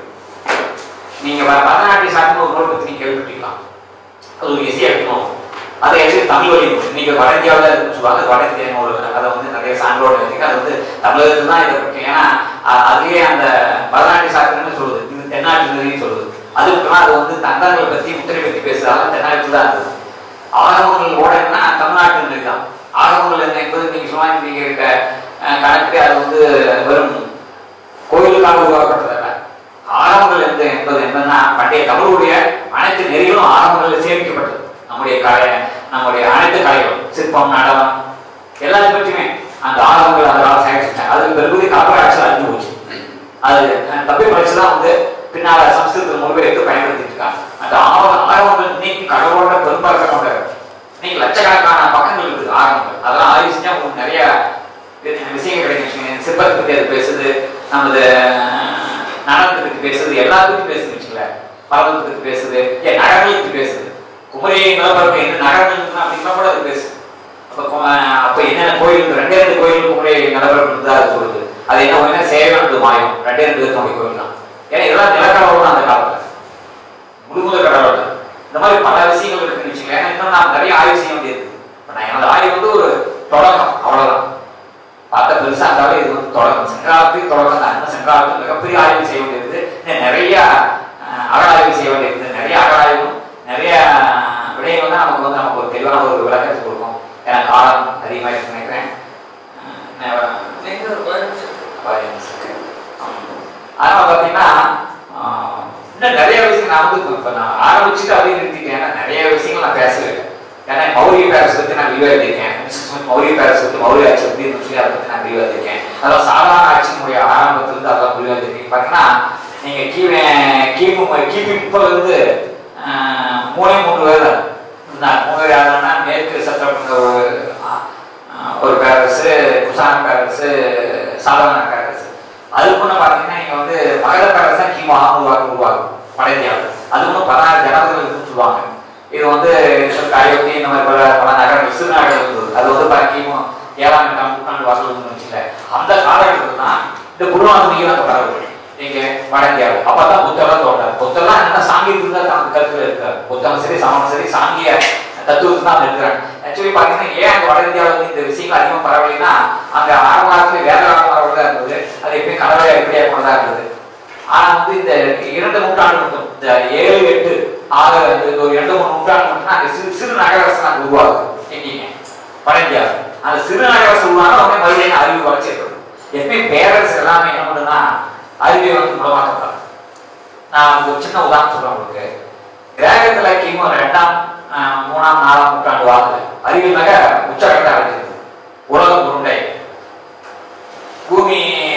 நீங்க வ- பரதநாட்டிய சார்ந்த ஒரு நூல் பற்றி நீங்க கேள்விப்பட்டிருக்கலாம் அது ஒரு இசை இருக்கணும் அது ஆக்சுவலி தமிழ் வழி நூல். நீங்க வட இந்தியாவில் இருக்குன்னு சொல்லுவாங்க வட இந்திய நூல் அதை வந்து நிறைய சான்றோடு இருக்கு அது வந்து தமிழகத்துல தான் இதை பற்றி ஏன்னா அ- அதுலயே அந்த பரதநாட்டிய சாஸ்திரம்னு சொல்லுது இது தென்னாட்டு சொல்லுது அதுக்கெல்லாம் அது வந்து தந்தங்களை பத்தி முத்திரை பத்தி பேசுறாங்க தென்னாட்டு தான் இருக்குது ஆகமங்கள் ஓடனா தமிழ்நாட்டில் இருக்கான் ஆகமங்கள் என்ன என்பது நீங்க சொன்னாங்க நீங்க இருக்க அஹ், கணக்கு அது வந்து வெறும் கோயிலுக்காக உருவாக்கப்பட்டதல்ல ஆரம்பங்கள் எந்த என்பது என்னன்னா பண்டைய தமிழுடைய அனைத்து நெறிகளும் ஆரம்பங்களில் சேமிக்கப்பட்டது நம்முடைய கலை நம்முடைய அனைத்து கலைகளும் சிற்பம் நடனம் எல்லாத்தையும் பற்றியுமே அந்த ஆரம்பங்கள் அதனால சேமிச்சிட்டாங்க அதுக்கு பிறகு காப்பராட்சி அழிஞ்சு போச்சு அது அஹ், தப்பி படிச்சு தான் வந்து பின்னால சம்ஸ்கிருத மொழிபெயர்த்து பயன்படுத்திட்டு இருக்காங்க அந்த ஆரம்ப ஆரம்பங்கள் இன்னைக்கு கடவுளோட பெரும்பாக்க கொண்ட இன்னைக்கு லட்சக்கணக்கான பக்கங்கள் இருக்குது ஆரம்பங்கள் அதெல்லாம் ஆய்வு செஞ்சா உங்களுக்கு நிறைய வி- விஷயங்கள் கிடைக்கும் சிற்பத்தை பத்தி அது பேசுது நமது அஹ், நடனத்தை பத்தி பேசுது எல்லாத்துக்கும் பேசுது வச்சுங்களேன் பரவத்தை பத்தி பேசுது ஏன் நகரங்களை பத்தி பேசுது குமரி நிலப்பரப்பு என்ன நகரங்கள் இருக்குன்னா அப்படின்னா கூட அது பேசுது அப்ப கொ- அஹ், அப்ப என்னென்ன கோயில் இருக்கு? ரெண்டே ரெண்டு கோயில் குமரி நிலப்பரப்பு இருந்தா அது சொல்லுது அது என்ன கோயில்னா சேவனது மாயம் ரெண்டே ரெண்டு இருக்கக்கூடிய கோயில் தான் ஏன்னா இதெல்லாம் நிலக்கடவுள் தான் அந்த காலத்துல முழுமுத கடவுள் தான். இந்த மாதிரி பல விஷயங்கள் இருக்குன்னு வச்சுக்கோங்க ஏன்னா இன்னும் நான் நிறைய ஆய்வு செய்ய வேண்டியது இப்ப நான் என்னோட ஆய்வு வந்து ஒரு தொடக்கம் அவ்வளவுதான் பார்த்த பெருசா இருந்தாலும் இது வந்து தொடக்கம் செங்காலத்துக்கு தொடக்கம் தான் இன்னும் செங்காலத்துக்கு மிகப்பெரிய ஆய்வு செய்ய வேண்டியது இன்னும் நிறைய அஹ், அகழாய்வு செய்ய வேண்டியது நிறைய அகழாய்வும் நிறைய அஹ், விடயங்கள் தான் நமக்கு வந்து நமக்கு ஒரு தெளிவான ஒரு விளக்கத்தை கொடுக்கும் ஏன்னா காலம் அதிகமாக இருக்கு நினைக்கிறேன் அஹ், நான் எங்க ஒரு பதினஞ்சு அதனால பாத்தீங்கன்னா ஆஹ், இன்னும் நிறைய விஷயம் நான் வந்து இப்ப நான் ஆரம்பிச்சுட்டு அப்படியே நிறுத்திட்டேன் ஏன்னா நிறைய விஷயங்கள் நான் பேசவே ஏன்னா மௌரிய பேரஸ் பத்தி நான் விவாதித்திருக்கேன் மௌரிய பேரஸ் பத்தி மௌரிய ஆட்சி பத்தி சொல்லி அதை பத்தி நான் விவாதித்திருக்கேன் அதாவது சாதாரண ஆட்சியினுடைய ஆரம்பத்துல இருந்து அதெல்லாம் விவாதித்திருக்கேன் பாத்தீங்கன்னா நீங்க கீழே கிமு கிபி முப்பதுல இருந்து ஆஹ், மூணே மூணு பேர் இருந்தாங்க மூணு பேர் யாருன்னா மேற்கு சத்திரப்பட்ட ஒரு ஆஹ், ஆஹ், ஒரு பேரரசு குசான பேரரசு சாதாரண பேரரசு அது முன்ன பாத்தீங்கன்னா இங்க வந்து மகர பேரரசா கிமு உருவாக்கு உருவாகும் வட இந்தியாவில் அது ஒன்றும் பதினாறு ஜனங்கள் இருக்குன்னு சொல்லுவாங்க இது வந்து இதற்கு அயோத்தி இந்த மாதிரி பல பல நகரங்கள் சிறு நாடுகள் இருந்தது அது வந்து பல கிமு ஏழாம் எட்டாம் நூற்றாண்டு வாசல் வச்சுல அந்த காலகட்டத்தில் தான் இந்த குருநாதனையும் அந்த பரவு நீங்க வட இந்தியாவில் அப்பதான் புத்தகம் தோன்றார் புத்தகம் என்னன்னா சாங்கியத்துக்கு தான் தனக்கு கருத்துல இருக்காரு புத்தகம் சரி சமணம் சரி சாங்கிய தத்துவத்துக்கு தான் இருக்கிறாங்க ஆக்சுவலி பாத்தீங்கன்னா ஏன் அங்க வட இந்தியாவில் வந்து இந்த விஷயங்கள் அதிகமா பரவலைன்னா அங்க ஆரம்ப காலத்துல வேத காலம் தான் இருந்தது அது எப்பயும் கடவுளை எப்படியா கொண்டதா இருந்தது ஆனா வந்து இந்த இரண்டு நூற்றாண்டு மட்டும் இந்த ஏழு எட்டு ஆறு இந்த ஒரு இரண்டு மூணு நூற்றாண்டு மட்டும் அந்த சிறு சிறு நகரரசு அங்க உருவாகுது எங்கேங்க வட இந்தியாவில் அந்த சிறு நகரரசு உருவான உடனே மறுபடியும் அறிவு வளர்ச்சி ஏற்படும் எப்பயும் பேரரசு எல்லாமே என்ன பண்ணுன்னா அறிவியை வந்து மூலமாக்கப்படும் நான் ஒரு சின்ன உதாரணம் சொல்றேன் உங்களுக்கு கிரகத்துல கிமு ரெண்டாம் ஆஹ், மூணாம் நாலாம் நூற்றாண்டு வாக்குல அறிவியல் மிக உச்சகட்ட அடைஞ்சிருக்கு உலகம் உருண்டை பூமி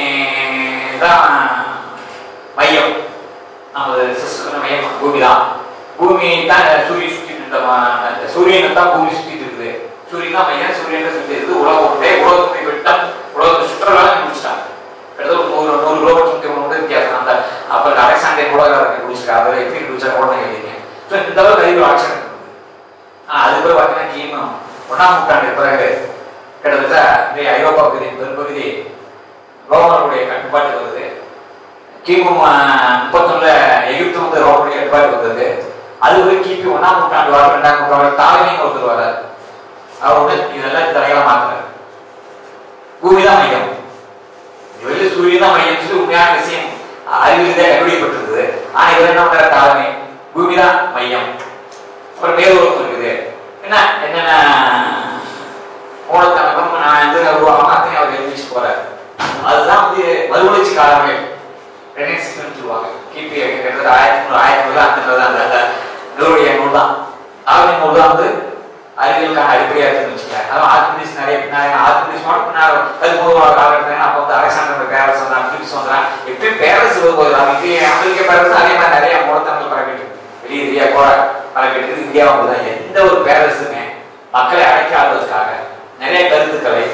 தான் மையம் நமது சிஸ்டம் மையம் பூமி தான் பூமி தான் சூரியன் சுற்றி இருந்த சூரியனை தான் பூமி சுத்திட்டு இருக்குது சூரியன் தான் மையம் சூரியனை சுத்தி இருக்குது உலகம் உருண்டை உலகத்துடைய விட்டம் உலகத்தை சுற்றுலா முடிச்சிட்டாங்க கிட்டத்தட்ட ஒரு நூறு நூறு கிலோமீட்டர் சுற்றி கொண்டு வித்தியாசம் அந்த அப்போ அலெக்சாண்டர் உலகம் முடிச்சிருக்காரு அதில் எப்படி முடிச்சா கூட எழுதிங்க ஸோ இந்த அளவுக்கு அறிவு ஆட்சி நடக்குது ஆனா அது போய் பார்த்தீங்கன்னா கிமு ஒன்றாம் நூற்றாண்டு பிறகு கிட்டத்தட்ட இன்றைய ஐரோப்பா பகுதியின் பெரும்பகுதி ரோமர்களுடைய கட்டுப்பாட்டு வருது கிமு முப்பத்தொன்னுல எகிப்து வந்து ரோமனுடைய கட்டுப்பாட்டு வந்தது அது ஒரு கிபி ஒன்றாம் நூற்றாண்டு வர ரெண்டாம் நூற்றாண்டு தாலினின்னு ஒருத்தர் வரார் அவர் வந்து இதெல்லாம் தலையெல்லாம் மாத்துறாரு பூமி தான் மையம் வெளியே சூரியன் தான் மையம் சொல்லி உண்மையான விஷயம் அறிவியல் தான் கண்டுபிடிக்கப்பட்டிருக்குது ஆனா இவர் என்ன பண்றாரு தாழ்மை பூமி தான் மையம் அப்புறம் மேலோகம் இருக்குது என்ன என்னென்ன மூலத்தனகம் நான் எந்த உருவாகும் அத்தனை அவர் எழுதிச்சு போறாரு அதுதான் வந்து மறுமலர்ச்சி காலங்கள் ரெனெக்ஸ்மென்ட் சொல்லுவாங்க கிபி கிட்டத்தட்ட ஆயிரத்தி நூறு ஆயிரத்தி நூறு அந்த நூறு தான் அந்த அந்த நூறுடைய நூல் தான் தாழ்மை நூல் தான் வந்து அறிவியலுக்கான அடிப்படையா இருக்குன்னு வச்சுக்கேன் அதான் ஆர்கிமிடிஸ் நிறைய பின்னாடி ஆர்கிமிடிஸ் மட்டும் பின்னாடி பதிமூணாவது காலகட்டத்தில் அப்போ வந்து அலெக்சாண்டர் பேரரசு வந்தான் பிலிப்ஸ் வந்தான் எப்பயும் பேரரசு வரும்போது அவங்க இப்பயும் அமெரிக்க பேரரசு அதே மாதிரி நிறைய மூலத்தனங்கள் பரப்பிட்டு வெளியே இந்தியா கூட பரப்பிட்டு இந்தியா தான் எந்த ஒரு பேரரசுமே மக்களை அழைக்காததுக்காக நிறைய கருத்துக்களை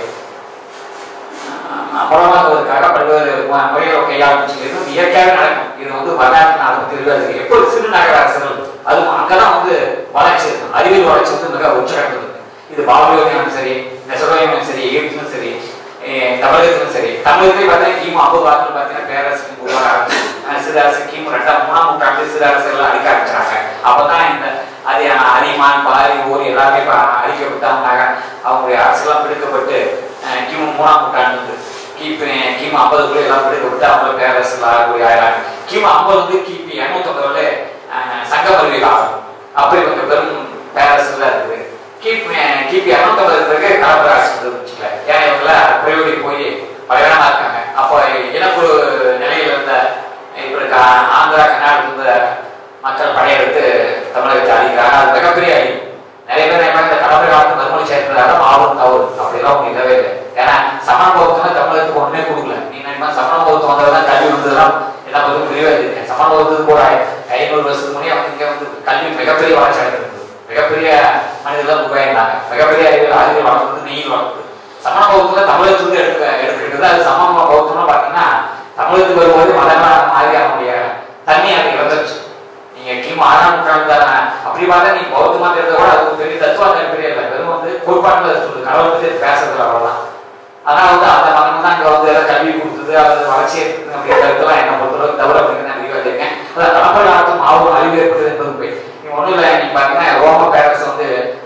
புலமாக்குவதற்காக பல்வேறு மு- முறைகளை கையாளும் இது இயற்கையாகவே நடக்கும் இது வந்து வரலாற்று அதை பத்தி இருக்காது எப்போ சிறு நகர அரசுகள் அது அங்கதான் வந்து வளர்ச்சி இருக்கும் அறிவியல் வளர்ச்சி வந்து மிக உச்சகட்டது இது பாபிலோனியாலும் சரி நெசரோனியாலும் சரி எகிப்திலும் சரி eh, தமிழகத்திலும் சரி தமிழகத்திலே பார்த்தீங்கன்னா கிமு ஐம்பது வாரத்தில் பார்த்தீங்கன்னா பேரரசு உருவாக ஆரம்பிச்சு அஹ் சிறரசு கிமு ரெண்டாம் மூணாம் நூற்றாண்டு சிறரசுகள் அழிக்க ஆரம்பிச்சாங்க அப்பதான் இந்த அது அதியமான் பாரி ஊர் எல்லாமே இப்ப அழிக்கப்பட்டாங்க அவங்களுடைய அரசுலாம் பிடிக்கப்பட்டு அஹ், கிமு மூணாம் நூற்றாண்டு கிபி கிமு ஐம்பதுக்குள்ள எல்லாம் பிடிக்கப்பட்டு அவங்க பேரரசுகள் ஆகக்கூடிய ஆயிரம் கிமு ஐம்பது வந்து கிபி எண்ணூத்தொம்பதுல சங்கமருவி காலம் அப்படி கொஞ்சம் பெரும் பேரரசுல இருக்குது கிபி கிபி இரநூத்தம்பது பிறகு கலப்பர அரசு வச்சுக்கல ஏன்னா இவங்கள பிரயோடி போய் பலவீனமா இருக்காங்க அப்போ இனக்குழு நிலையில இருந்த இப்ப இருக்க ஆந்திரா கர்நாடகத்துல இருந்த மக்கள் படையெடுத்து தமிழகத்தை அழிக்கிறாங்க அது மிகப்பெரிய அழி நிறைய பேர் என்ன இந்த கடமை காலத்து மறுமொழி சேர்க்கிறாங்க ஆபத்து தவறு அப்படிலாம் ஒண்ணு இல்லவே இல்லை ஏன்னா சமண பௌத்தம் தமிழகத்துக்கு ஒண்ணுமே கொடுக்கல நீங்க என்ன சமண பௌத்தம் வந்ததுதான் கல்வி வந்ததுலாம் எல்லா பத்தியும் தெளிவா இருக்கேன் சமண பௌத்தத்துக்கு ஒரு ஐ- ஐநூறு வருஷத்துக்கு முன்னே வந்து இங்க வந்து கல்வி மிகப்பெரிய வளர்ச்சி அடைந்திருந்தது மிகப்பெரிய மனிதர்கள் உருவாயிருந்தாங்க மிகப்பெரிய அறிவியல் அறிவியல் வளர்ந்தது நெய்யில் வளர்ந்தது சமண பௌத்தம் தமிழகத்திலிருந்து எடுக்க எடுக்கிறது அது சமண பௌத்தம்னு பாத்தீங்கன்னா தமிழகத்துக்கு வரும்போது மதமா மாறி அவனுடைய தண்ணி அது இழந்துருச்சு நீங்க கிமு ஆறாம் நூற்றாண்டு தானே அப்படி பார்த்தா நீ பௌத்த மதத்தை கூட அது ஒரு பெரிய தத்துவம் பெரிய இல்லை வெறும் வந்து கோட்பாட்டுல சொல்லுது கடவுள் பத்தி பேசுறது அவ்வளவுதான் ஆனா வந்து அந்த மதம் தான் இங்க வந்து ஏதாவது கல்வி கொடுத்தது அது வளர்ச்சி இருக்குது அப்படிங்கிற கருத்துலாம் என்ன பொறுத்தளவுக்கு தவிர அப்படின்னு நான் அறிவு வச்சிருக்கேன் அதான் கடம்பல் ஆட்டம் ஆகும் அறிவு ஏற்பட்டது என்பது போய் நீங்க ஒண்ணும் இல்லை நீங்க பாத்தீங்கன்னா ரோம பேரரசு வந்து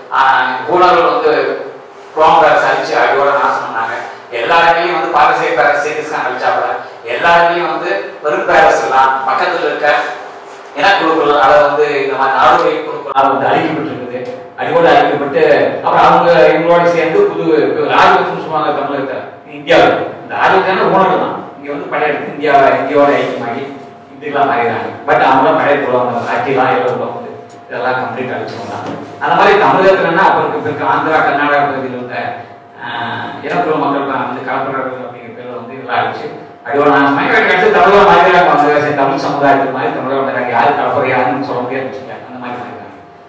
பூனர்கள் வந்து ரோம பேரரசு அழிச்சு அடியோட நாசம் பண்ணாங்க எல்லா இடங்களையும் வந்து பாரசீக பேரரசு சேகிஸ்கான் அழிச்சாப்புல எல்லா இடங்களையும் வந்து பெரும் பேரரசு எல்லாம் பக்கத்துல இருக்க இனக்குழுக்கள் அதை வந்து இந்த மாதிரி நாடுகளை குழுக்களால் வந்து அழிக்கப்பட்டிருக்குது அடியோடு அழிக்கப்பட்டு அப்புறம் அவங்க இவங்களோட சேர்ந்து புது ராஜபக்சம் சொல்லுவாங்க தமிழகத்தை இந்தியாவில் இந்த ராஜபக்சான ஊனர்கள் தான் இங்க வந்து படையெடுத்து இந்தியா இந்தியாவோட ஐக்கியமாகி இதுக்கெல்லாம் மாறிடுறாங்க பட் அவங்களாம் பழைய போடுவாங்க ஆட்சியெல்லாம் எல்லாம் வந்து இதெல்லாம் கம்ப்ளீட் அழிச்சிருந்தாங்க அந்த மாதிரி தமிழகத்துலன்னா அப்போ இருக்க இருக்க ஆந்திரா கர்நாடகா பகுதியில் இருந்த ஆஹ், இனக்குழு மக்கள் தான் வந்து கலப்புறார்கள் அப்படிங்கிற பேர்ல வந்து இதெல்லாம் அழிச்சு அடியோட நாசமாக கடைசி தமிழகம் மாறிடுறாங்க வந்து சரி, தமிழ் சமுதாயத்துக்கு மாதிரி தமிழகம் வந்தாங்க யாரு கலப்புற யாருன்னு சொல்ல முடியாது வச்சுக்கோங்க. அந்த மாதிரி மாறிடுறாங்க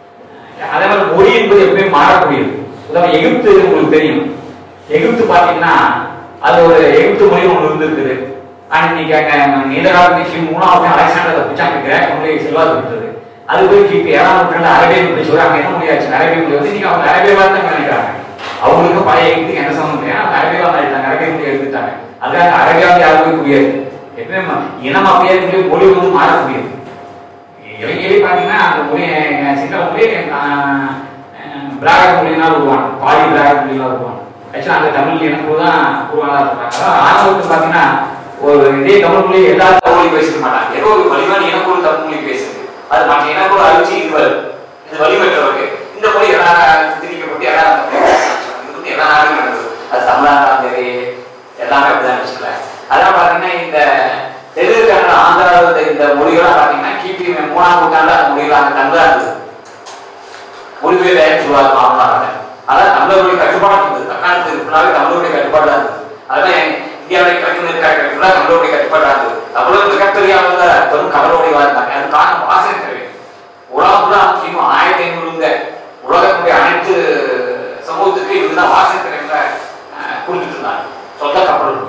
அதே மாதிரி மொழி என்பது எப்பயுமே மாறக்கூடியது உதாரணம் எகிப்து உங்களுக்கு தெரியும் எகிப்து பாத்தீங்கன்னா அது ஒரு எகிப்து மொழி ஒன்று இருந்திருக்குது ஆனா இன்னைக்கு அங்க நீண்ட காலத்து கிமு மூணாவது அலெக்சாண்டர் பிடிச்சாங்க கிரேக்க மொழி செல்வாக்கு விட்டது அது போய் கிபி ஏழாம் நூற்றாண்டு அரேபிய மொழி சொல்லி அங்க என்ன மொழியாச்சு அரேபிய மொழி வந்து நீங்க அவங்க அரேபிய தான் நினைக்கிறாங்க அவங்களுக்கு பழைய எகிப்துக்கு என்ன சம்பந்தம் அவங்க அரேபியா தான் எழுதிட்டாங்க அரேபிய மொழி எழுதிட்டாங்க அதான் அரபியாவது யாரும் போய் முடியாது எப்பவுமே ம- இனம் அப்படியே சொல்லி மொழி வந்து மாற முடியாது இலங்கையிலே பார்த்தீங்கன்னா அந்த மொழி அஹ், சிங்கள மொழி அஹ், அஹ், பிராக மொழியினால் உருவான பாலி பிராக மொழியினால் உருவான ஆக்சுவலாக அந்த தமிழ் எனக்கு தான் உருவானதா சொல்றாங்க அதாவது ஆரம்பத்தில் பார்த்தீங்கன்னா ஒரு இதே தமிழ் மொழி எல்லா தமிழ் மொழி பேசிக்க மாட்டாங்க ஏதோ ஒரு வலிமையான இனக்குழு தமிழ் மொழி பேசுது அது மற்ற இனக்குழு அழிச்சு இது வருது இது வலிமைற்றவருக்கு இந்த மொழி எல்லா திணிக்கப்பட்டு எல்லா இது வந்து எல்லா நாடுகளும் நடந்தது அது தமிழ்நாடு சரி எல்லாமே அப்படிதான் வச்சுக்கலாம் அதெல்லாம் பார்த்தீங்கன்னா இந்த தெலுங்கு ஆந்திராவில் இந்த மொழிகள்லாம் பார்த்தீங்கன்னா கிபி மூணாம் நூற்றாண்டு அந்த மொழிகள் அந்த தமிழா இருந்தது மொழிபெயர்ப்பு சொல்லுவாங்க மாமனாராக அதான் தமிழர்களுடைய கட்டுப்பாடு இருந்தது தக்காணத்துக்கு ஃபுல்லாகவே தமிழருடைய கட்டுப்பாடு தான் இருந்தது அதெல்லாம் இந்தியாவுடைய கல்வி இருக்காங்க ஃபுல்லாக தமிழருடைய கட்டுப்பாடு தான் இருந்தது தமிழர் மிகப்பெரிய அளவில் பெரும் கவலோடைய வாழ்ந்தாங்க அது காரணம் வாசனை தேவை உலகம் ஃபுல்லாக கிமு ஆயிரத்தி ஐநூறுங்க உலகத்துடைய அனைத்து சமூகத்துக்கு இதுதான் வாசனை திறன்களை கொடுத்துட்டு இருந்தாங்க சொந்த கப்பல்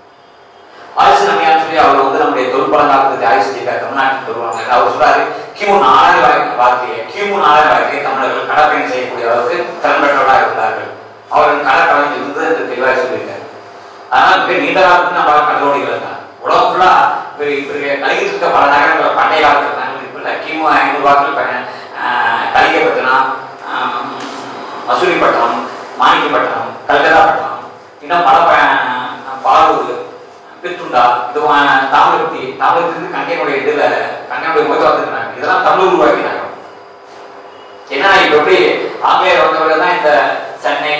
ஆயுசு நம்பியான்னு சொல்லி அவர் வந்து நம்முடைய தொல்பழங்காலத்துக்கு ஆயுசு ஜெயிக்கார் தமிழ்நாட்டில் சொல்லுவாங்க அவர் சொல்றாரு கிமு நாலாயிரம் வாழ்க்கை வாழ்க்கையை கிமு நாலாயிரம் வாழ்க்கையை தமிழர்கள் கடற்பயணம் செய்யக்கூடிய அளவுக்கு திறன் பெற்றவர்களாக இருந்தார்கள் அவர்கள் கடற்பயணம் இருந்து என்று தெளிவாக சொல்லியிருக்காரு அதனால மிக நீண்ட காலத்துக்கு நம்ம கடலோடிகள் இருந்தாங்க உலகம் ஃபுல்லா இப்ப இப்ப கலிகிட்டு இருக்க பல நகரங்கள் பண்டைய காலத்துல இருந்தாங்க இப்ப இல்ல கிமு ஐநூறு வாக்கில் கலிகப்பட்டினம் ஆஹ், மசூரிப்பட்டினம் மாணிக்கப்பட்டினம் கல்கத்தா பட்டினம் இன்னும் பல ப- பாலூர் பித்துண்டா இதுவான தாமிரபுரி தாமிரபுரி கங்கையினுடைய இதுல கங்கையுடைய முகத்துவாங்க இதெல்லாம் தமிழ் உருவாக்கினாங்க ஏன்னா இப்ப எப்படி ஆங்கிலேயர் வந்தவர்கள் தான் இந்த சென்னை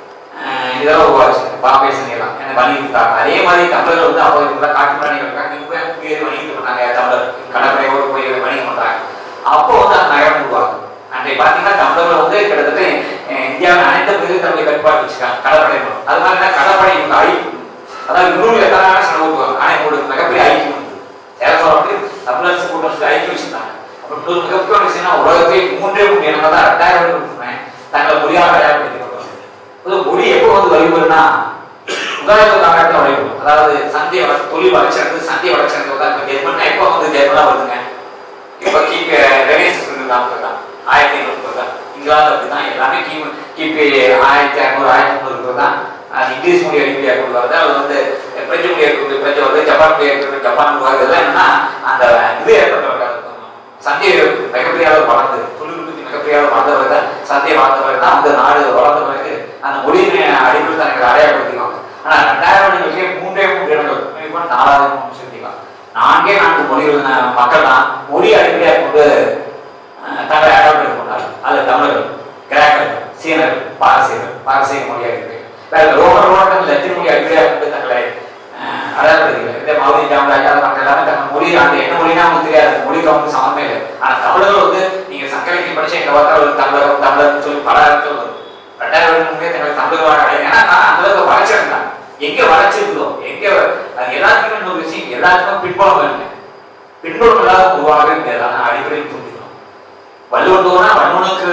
அஹ், இதெல்லாம் உருவாச்சு பாம்பே சென்னைலாம் என்ன வணிகத்துக்காக அதே மாதிரி தமிழர்கள் வந்து அப்போ இருக்கிற காட்டு பிராணிகள் இருக்காங்க இவங்க குடியேறி வணிகம் பண்ணாங்க தமிழர் கடற்கரையோடு போய் வணிகம் பண்றாங்க அப்போ வந்து அந்த நகரம் உருவாகும் அன்றைக்கு பார்த்தீங்கன்னா தமிழர்கள் வந்து கிட்டத்தட்ட அஹ், இந்தியாவின் அனைத்து பகுதியும் தன்னுடைய கட்டுப்பாடு வச்சுக்காங்க கடற்படை அது மாதிரி தான் கடற்படை இவங்க அழிப்பு அதாவது நூறு எத்தனை செலவு ஊற்றுவாங்க ஆனால் எங்களோட மிகப்பெரிய ஐக்கியம் உண்டு சேலசோரம் வந்து தமிழரசு கூட்டரசு ஐக்கியம் வச்சிருந்தாங்க அப்போ இன்னொரு மிகப்பெரிய விஷயம்னா உலகத்தை மூன்றே மூணு இனங்கள் தான் ரெண்டாயிரம் வருடம் தங்களை மொழியாக அடையாளப்படுத்தி கொண்டு வந்தாங்க. பொது மொழி எப்போ வந்து வழிபடுனா முதலாவது காலகட்டத்தில் வழிபடும் அதாவது சந்தைய வளர்ச்சி தொழில் வளர்ச்சி அடைந்து சந்தைய வளர்ச்சி அடைந்து தான் இப்போ ஜெர்மன் எப்போ வந்து ஜெர்மனாக வருதுங்க இப்போ கிபி ரெனேஸ் தான் ஆயிரத்தி ஐநூறு தான் இங்கிலாந்து அப்படிதான் எல்லாமே கிமு கிபி ஆயிரத்தி ஐநூறு ஆயிரத்தி முந்நூறு தான் அது இங்கிலீஷ் மொழி அடிப்படையாக கொண்டு வருது அது வந்து பிரெஞ்சு மொழி ஏற்கனவே பிரெஞ்சு வருது ஜப்பான் மொழி ஏற்கனவே ஜப்பான் வருது இதெல்லாம் என்னன்னா அந்த இது ஏற்பட்டவர்கள் சந்தை மிகப்பெரிய அளவு வளர்ந்து தொழில் உற்பத்தி மிகப்பெரிய அளவு வளர்ந்தவர்கள் தான் சந்தையை வளர்ந்தவர்கள் தான் வந்து நாடு வளர்ந்த பிறகு அந்த மொழியின் அடிப்படையில் தனக்கு அடையாளப்படுத்திக்குவாங்க ஆனா ரெண்டாயிரம் வருடங்களுக்கே மூன்றே மூன்று இடங்கள் இப்போ நாலாயிரம் சொல்லிக்கலாம் நான்கே நான்கு மொழிகள் ந- மக்கள் தான் மொழி அடிப்படையாக கொண்டு அஹ், தங்களை அடையாளப்படுத்திக் கொண்டார்கள் அது தமிழர்கள் கிராக்கர்கள் சீனர்கள் பாரசீகர்கள் பாரசீக மொழியாக இருக்கு வேற ரோமர் ரோமர்கள் லத்தீன் மொழி அடிப்படையாக கொண்டு தங்களை அஹ், அடையாளப்படுத்திக்கல இந்த மௌரி ஜாமராஜ் அது மற்ற எல்லாமே தங்கள் மொழி அந்த என்ன மொழினா அவங்களுக்கு தெரியாது மொழிக்கு அவங்க சமமே இல்லை ஆனா தமிழர்கள் வந்து நீங்க சங்கலிக்கு படிச்சு எங்க பார்த்தா ஒரு தமிழகம் தமிழர்னு சொல்லி பல இடத்துல வரும் ரெண்டாயிரம் வருடம் முன்னே தங்களை தமிழர்களாக அடைய ஏன்னா நான் அந்த அளவுக்கு வளர்ச்சி இருந்தாங்க எங்க வளர்ச்சி இருந்தோ எங்க அது எல்லாத்துக்குமே இன்னொரு விஷயம் எல்லாத்துக்கும் பின்புலம் வேணுங்க பின்புலம் இல்லாத உருவாகவே முடியாது ஆனா அடிப்படையில் புரிஞ்சுக்கணும் வள்ளுவன் தோணா வள்ளுவனுக்கு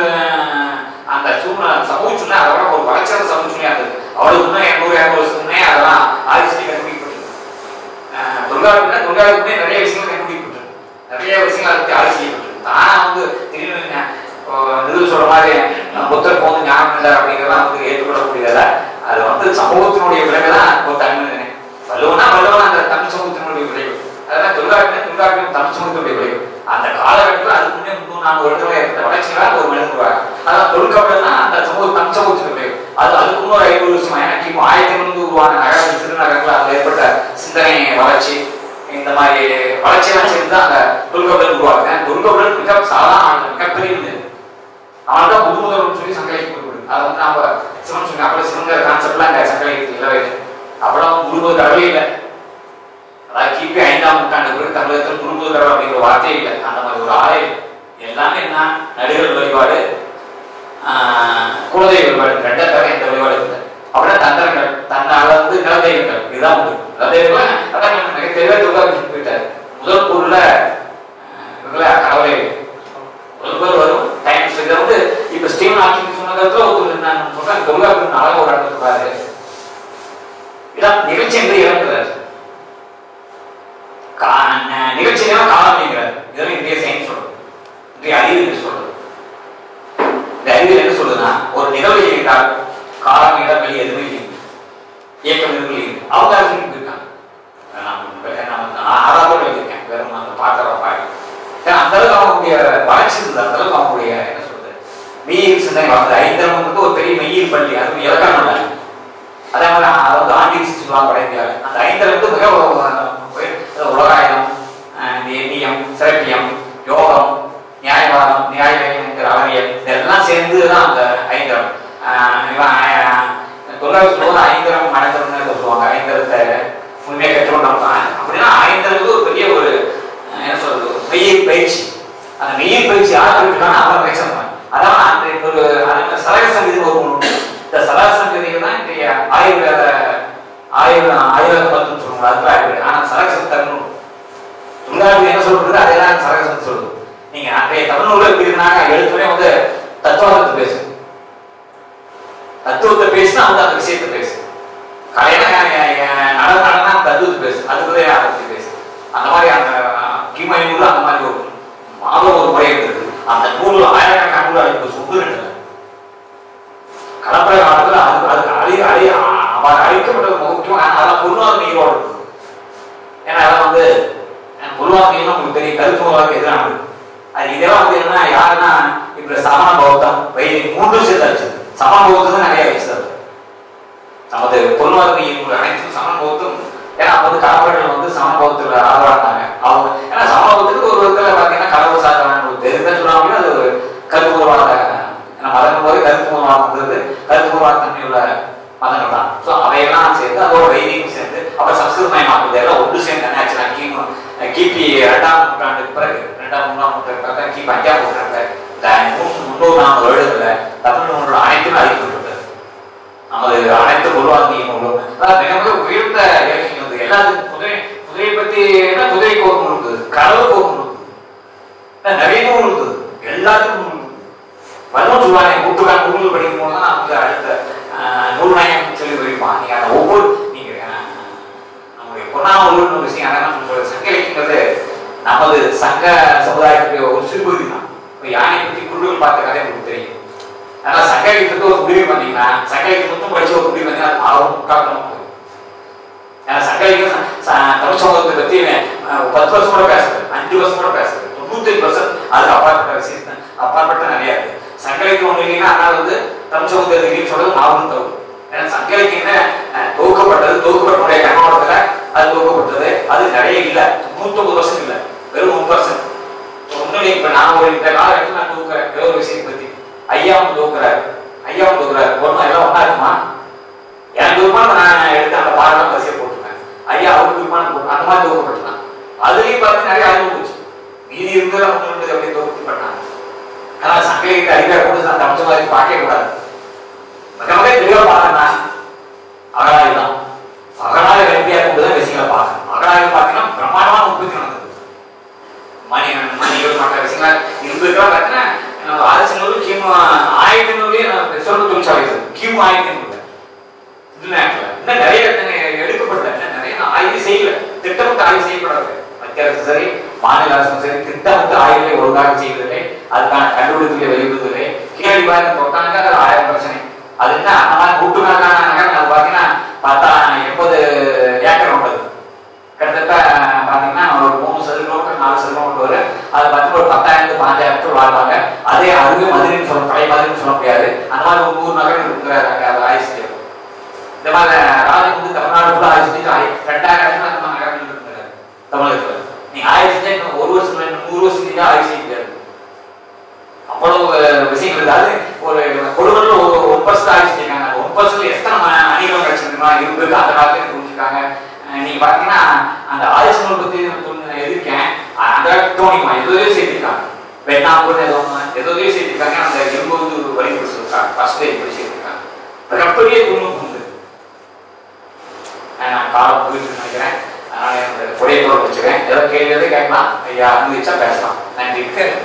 அந்த சூழ்நிலை சமூக சூழ்நிலை அதோட ஒரு வளர்ச்சியான சமூக சூழ்நிலை இருந்தது அவளுக்கு முன்னே எண்ணூறு இரநூறு வருஷத்துக்கு முன்னே அதெல்லாம் ஆதிசனி கண்டுபிடிக்கப்பட்டது துர்காவுக்குமே துர்காவுக்குமே நிறைய விஷயங்கள் கண்டுபிடிக்கப்பட்டது நிறைய விஷயங்கள் அதை பற்றி ஆய்வு செய்யப்பட்டது தானா வந்து திடீர்னு ஞா- இப்போ நிதில் சொல்ற மாதிரி அஹ், புத்தருக்கு வந்து ஞானம் இல்லை அப்படிங்கிறதெல்லாம் வந்து ஏற்றுக்கொள்ளக்கூடியதல்ல அது வந்து சமூகத்தினுடைய விளைவு தான் ஒரு தனி வள்ளுவனா வள்ளுவனா அந்த தமிழ் சமூகத்தினுடைய விளைவு அதெல்லாம் துர்காவுக்குமே துர்காவுக்கும் தமிழ் சமூகத்தினுடைய விளைவு அந்த காலகட்டத்தில் அதுக்கு முன்னே முன்னூறு நான்கு வருடங்களே இருந்த வளர்ச்சிகளாக ஒரு மனிதன் உருவாங்க அதான் தொல்கப்பல்னா அந்த சமூக தமிழ் சமூகத்தினுடைய விளைவு அது அதுக்கு முன்னூறு ஐநூறு வருஷம் எனக்கு இப்போ ஆயிரத்தி ஐநூறு உருவான நகரம் சிறுநகரங்கள் அதில் ஏற்பட்ட சிந்தனை வளர்ச்சி இந்த மாதிரி வளர்ச்சியெல்லாம் சேர்ந்து தான் அந்த துர்கபலன் உருவாக்குறேன் துர்கபலன் மிக சாதாரண ஆள் மிகப்பெரிய இது அவன் தான் புது முதல்வன் சொல்லி சங்கலிக்கு கொடுக்குது அதை வந்து நாம சிவன் சொல்லி அப்புறம் சிவங்கிற கான்செப்ட்லாம் இந்த சங்கலிக்கு இல்லவே இல்லை அப்புறம் குருபோது கடவுளே இல்லை அதாவது கிபி ஐந்தாம் நூற்றாண்டு பிறகு தமிழகத்தில் குருபோது கடவுள் அப்படிங்கிற வார்த்தையே இல்லை அந்த மாதிரி ஒரு ஆளே இல்லை. எல்லாமே என்ன நடிகர் வழிபாடு ஆஹ், குலதெய்வ வழிபாடு ரெண்டை தவிர எந்த வழிபாடு இல்லை அப்படின்னா தந்திரங்கள் தன்னால் வந்து நிலதெய்வங்கள் இதுதான் உண்டு நிலதெய்வங்கள் அதான் நம்ம மிக தெளிவாக துர்கா கிருஷ்ணன் போயிட்டாரு முதல் பொருள்ல இவங்கள கடவுளே இல்லை. முதல் பேர் வரும் டைம்ஸ் இதை வந்து இப்ப ஸ்டீவன் ஹாக்கிங் சொன்னதுல ஒரு நான் சொல்றேன் துர்கா கிருஷ்ணன் அழகா ஒரு இடத்துல பாரு இதான் நிகழ்ச்சி என்று இறங்குறாரு கா- ந- நிகழ்ச்சி நேரம் காலம் அப்படிங்கிறார் இதெல்லாம் இந்திய சயின்ஸ் சொல்றது இன்றைய அறிவு என்று சொல்றது இந்த அறிவு என்ன சொல்லுதுன்னா ஒரு நிகழ்வு என்றால் காலம் இடம் வெளி எதுவுமே இல்லை இயக்கம் எதுவும் இல்லை அவங்க அதை சொல்லிட்டு இருக்காங்க படைச்சிருந்தது அந்த அளவுக்கு அவங்களுடைய என்ன சொல்றது மெய்யில் சிந்தனை வளர்ந்தது ஐந்தரம் வந்து ஒரு பெரிய மெய்யில் பள்ளி அது இலக்கணம் இல்லை அதே மாதிரி அதை வந்து ஆண்டிக்ஸ் சொல்லுவாங்க வட இந்தியாவில் அந்த ஐந்தரத்து மிக உ- உலகாயுதம் அஹ் இந்த எண்ணியம் சிறப்பியம் யோகம் நியாயவாதம் நியாயம் என்கிற அறிவியல் இதெல்லாம் சேர்ந்து தான் அந்த ஐந்தரம் அஹ் இவன் அஹ், தொழிலாளர் சொல்லும்போது ஐந்தரம் மனந்தரம்னு சொல்லுவாங்க ஐந்தரத்தை உண்மையை கற்றுக்கொண்டோம் தான் அப்படின்னா ஐந்தரத்து ஒரு பெரிய ஒரு அஹ், என்ன சொல்றது ஒரு மெய்யில் பயிற்சி அந்த மெய்யில் பயிற்சி யார் இருக்கான்னு அவன் பேசணும் அதான் அந்த ஒரு அந்த சரக சங்கீதம் ஒரு ஒண்ணு உண்டு. இந்த சரக சங்கீதம் தான் இன்றைய ஆயுர்வேத ஆயுர்வேத ஆயுர்வேத மருத்துவம் சொல்லுவாங்க அதுக்கு ஆயுர்வேத ஆனா சரக சத்தம் துங்காவி என்ன சொல்றது அதே தான் சரக சத்தம் சொல்லுது நீங்க அன்றைய தமிழ் நூல்ல எப்படி இருந்தாங்க எழுத்துமே வந்து தத்துவத்தை பேசு தத்துவத்தை பேசினா வந்து அந்த விஷயத்தை பேசு கலையில நட நடனா தத்துவத்தை பேசு அதுக்குள்ளே அதை பேசு அந்த மாதிரி அந்த கிம நூல் அந்த மாதிரி ஒரு மாதம் ஒரு முறை இருந்தது அந்த நூல் ஆயிரக்கணக்கான நூல் அழிப்பு சுண்டு கலப்பட காலத்துல அது அது அழி அழி அவர் அழிக்கப்பட்டது முக்கியம் அதெல்லாம் பொருளாதார நீரோடு இருக்குது ஏன்னா அதெல்லாம் வந்து பொருளாதார நீரும் உங்களுக்கு பெரிய கருத்து உலகம் எதிரானது அது இதெல்லாம் வந்து என்ன யாருன்னா இப்ப சமண பௌத்தம் வைதிக மூன்று சேர்ந்தாச்சு சமண பௌத்தம் நிறைய வயசுல நமது பொருளாதார நீர் அனைத்தும் சமண பௌத்தம் ஏன்னா அப்ப வந்து கலப்படங்கள் வந்து சமண பௌத்தத்துல ஆதரவாட்டாங்க அவங்க ஏன்னா சமண பௌத்தத்துக்கு ஒரு விதத்துல பாத்தீங்கன்னா கலவு சாதனம் தெரிந்த சொல்லுவாங்க அது ஒரு கருத்துபூர்வாத ஏன்னா மதங்கள் போது கருத்துபூர்வாதம் வந்தது கருத்துபூர்வாத தன்மை உள்ள மதங்கள் தான் ஸோ அவையெல்லாம் சேர்ந்து அதோட வைதிகம் சேர்ந்து அப்புறம் சம்ஸ்கிருதமயமாக்குது எல்லாம் ஒன்று சேர்ந்து என்ன ஆச்சுன்னா கிமு கிபி இரண்டாம் நூற்றாண்டுக்கு பிறகு இரண்டாம் மூணாம் நூற்றாண்டு பிறகு கிபி அஞ்சாம் நூற்றாண்டு இந்த மூணு முன்னூறு நானூறு வருடத்துல தமிழ் நூலோட அனைத்துமே அழிக்கப்பட்டது நமது அனைத்து உருவாக்கி நூலும் அதாவது மிக மிக உயர்ந்த இலக்கியம் வந்து எல்லாத்துக்கும் குதிரை குதிரையை பத்தி என்ன குதிரைக்கு ஒரு நூல் இருக்குது கடவுளுக்கு ஒரு நூல் இருக்குது நிறைய நூல் இருக்குது எல்லாத்துக்கும் நூல் இருக்குது வல்லுவன் சொல்லுவாங்க கூட்டுக்கான நூல் படிக்கும் போது தான் நமக்கு அடுத்த ஆஹ், நூல் நாயகம் சொல்லி படிப்பான் நீங்க அந்த ஒவ்வொரு நீங்க ஆஹ், நம்முடைய பொன்னாமூல் ஒரு விஷயம் அதான் சொல்றது சங்க இலக்கியங்கிறது நமது சங்க சமுதாயத்துக்கு ஒரு சிறுபகுதி தான் இப்போ யானை பத்தி குருடுகள் பார்த்த கதை உங்களுக்கு தெரியும் அதனால சங்க இலக்கியத்துக்கு ஒரு முடிவு பண்ணீங்கன்னா சங்க இலக்கியம் மட்டும் படிச்சு ஒரு முடிவு பண்ணீங்கன்னா அது மாறவும் முட்டாள்தனமா போயிடும். ஏன்னா சங்க இலக்கியம் ச- தமிழ் சமூகத்தை பத்தி அஹ், பத்து வருஷம் கூட பேசுறது அஞ்சு வருஷம் கூட பேசுறது தொண்ணூத்தி பர்சன்ட் அதுக்கு அப்பாற்பட்ட விஷயம் அப்பாற்பட்ட நிறைய இருக்கு சங்க இலக்கியம் ஒண்ணு இல்லைன்னா அதனால வந்து தமிழ் சமூகத்தை சொல்றது மாவும் தவறு ஏன்னா சங்க இலக்கியம் அஹ், தொகுக்கப்பட்டது தொகுக்கப்பட்டனுடைய கண்ணோட்டத்துல அது தொகுக்கப்பட்டது அது நிறைய இல்ல தொண்ணூத்தொன்பது வருஷம் இல்ல வெறும் ஒன் பர்சன்ட் ஒண்ணு இப்ப நான் ஒரு இந்த காலகட்டத்தில் நான் தூக்குறேன் ஏதோ ஒரு விஷயம் பத்தி ஐயாவும் தூக்குறாரு ஐயாவும் தூக்குறாரு ஒன்றும் எல்லாம் ஒண்ணா இருக்குமா எனக்கு விருப்பம் நான் எடுத்து அந்த பாடலாம் பரிசை போட்டுருக்கேன் ஐயா அவருக்கு விருப்பம் போட்டு அந்த மாதிரி தூக்கப்பட்டுதான் அதுலயும் பார்த்து நிறைய அறிவு போச்சு மீதி இருந்தது அவங்க ரெண்டு அப்படியே தொகுத்து பண்ணாங்க அதனால சங்ககிட்ட அதிகார கூட நான் தமிழ் மாதிரி பார்க்கவே கூடாது மிக மிக தெளிவா பார்த்தேன்னா அகராய் தான் அகராய வெற்றியா கொண்டு தான் விஷயங்களை பார்க்கணும் அகராயம் பார்த்தீங்கன்னா பிரமாண்டமான உற்பத்தி நடந்தது மணி மணிகள் மற்ற விஷயங்கள் இருந்திருக்கலாம் பார்த்தீங்கன்னா ஆயிரத்தி நூறு கிமு ஆயிரத்தி நூறு சொல்ல தொழிற்சாலை கிமு ஆயிரத்தி நூறு இந்த நேரத்தில் இன்னும் நிறைய எத்தனை எடுக்கப்படல இன்னும் நிறைய நான் ஆய்வு செய்யல திட்டமிட்டு ஆய்வு செய்யப்படவில்லை மத்திய அரசு சரி மாநில அரசும் சரி திட்டமிட்டு ஆய்வுகளை ஒழுங்காக செய்வதில்லை அதுக்கான கண்டுபிடிப்புகளை வெளியிடுவதில்லை கீழடி பாருங்க தொட்டாங்க அது ஆயிரம் பிரச்சனை அது என்ன அந்த மாதிரி நூற்றுக்கணக்கான நகரம் அது பார்த்தீங்கன்னா பத்தா எண்பது ஏக்கர் உள்ளது கிட்டத்தட்ட பாத்தீங்கன்னா ஒரு மூணு சதுர கிலோமீட்டர் நாலு சதுர கிலோமீட்டர் வரும் அது பார்த்தீங்கன்னா ஒரு பத்தாயிரத்து பாஞ்சாயிரத்து வாழ்வாங்க அதே அருகே மதுரைன்னு சொல்ல பழைய மதுரைன்னு சொல்ல முடியாது அந்த மாதிரி ஒரு நூறு நகரம் இருக்கிறாங்க அது ஆய்வு செய்யும் இந்த மாதிரி ராஜன் வந்து தமிழ்நாடு ஃபுல்லாக ஆய்வு செஞ்சு ஆய் ரெண்டாயிரம் அந்த மாதிரி நகரங்கள் இருக்கிறாரு தமிழகத்தில் நீங்க ஆய்வு செஞ்சா இன்னும் ஒரு வருஷம் இன்னும் நூறு வருஷம் செஞ்சா ஆய்வு செய்ய முடியாது அவ்வளவு விஷயங்கள் இருக்கு. அது ஒரு கொடுவரில் ஒரு ஒன் பர்சன்ட் ஆய்வு செஞ்சிருக்காங்க ஒன் பர்சன்ட் எத்தனை ம- அணிகள் கிடைச்சிருக்குமா இருந்தது அந்த காலத்துல புரிஞ்சுக்காங்க அஹ் நீங்க பாத்தீங்கன்னா அந்த ஆயுஷ் நூல் பத்தி நான் சொன்ன- எழுதியிருக்கேன் அஹ் அந்த தோணிமா எதோ சேர்த்திருக்காங்க வெண்ணாம்பூர் ஏதோ எதோ சேர்த்திருக்காங்க அந்த எண்பது வரி பிடிச்சிருக்காங்க ஃபர்ஸ்ட் இப்படி சேர்த்திருக்காங்க மிகப்பெரிய தொழில்நுட்பம் உண்டு அஹ் நான் காலம் போயிட்டு நினைக்கிறேன் அதனால இந்த கொடையை தோற வச்சுக்கிறேன் ஏதோ கேள்வி எதுவும் கேட்கலாம் ஐயா இருந்துச்சா பேசலாம் நன்றி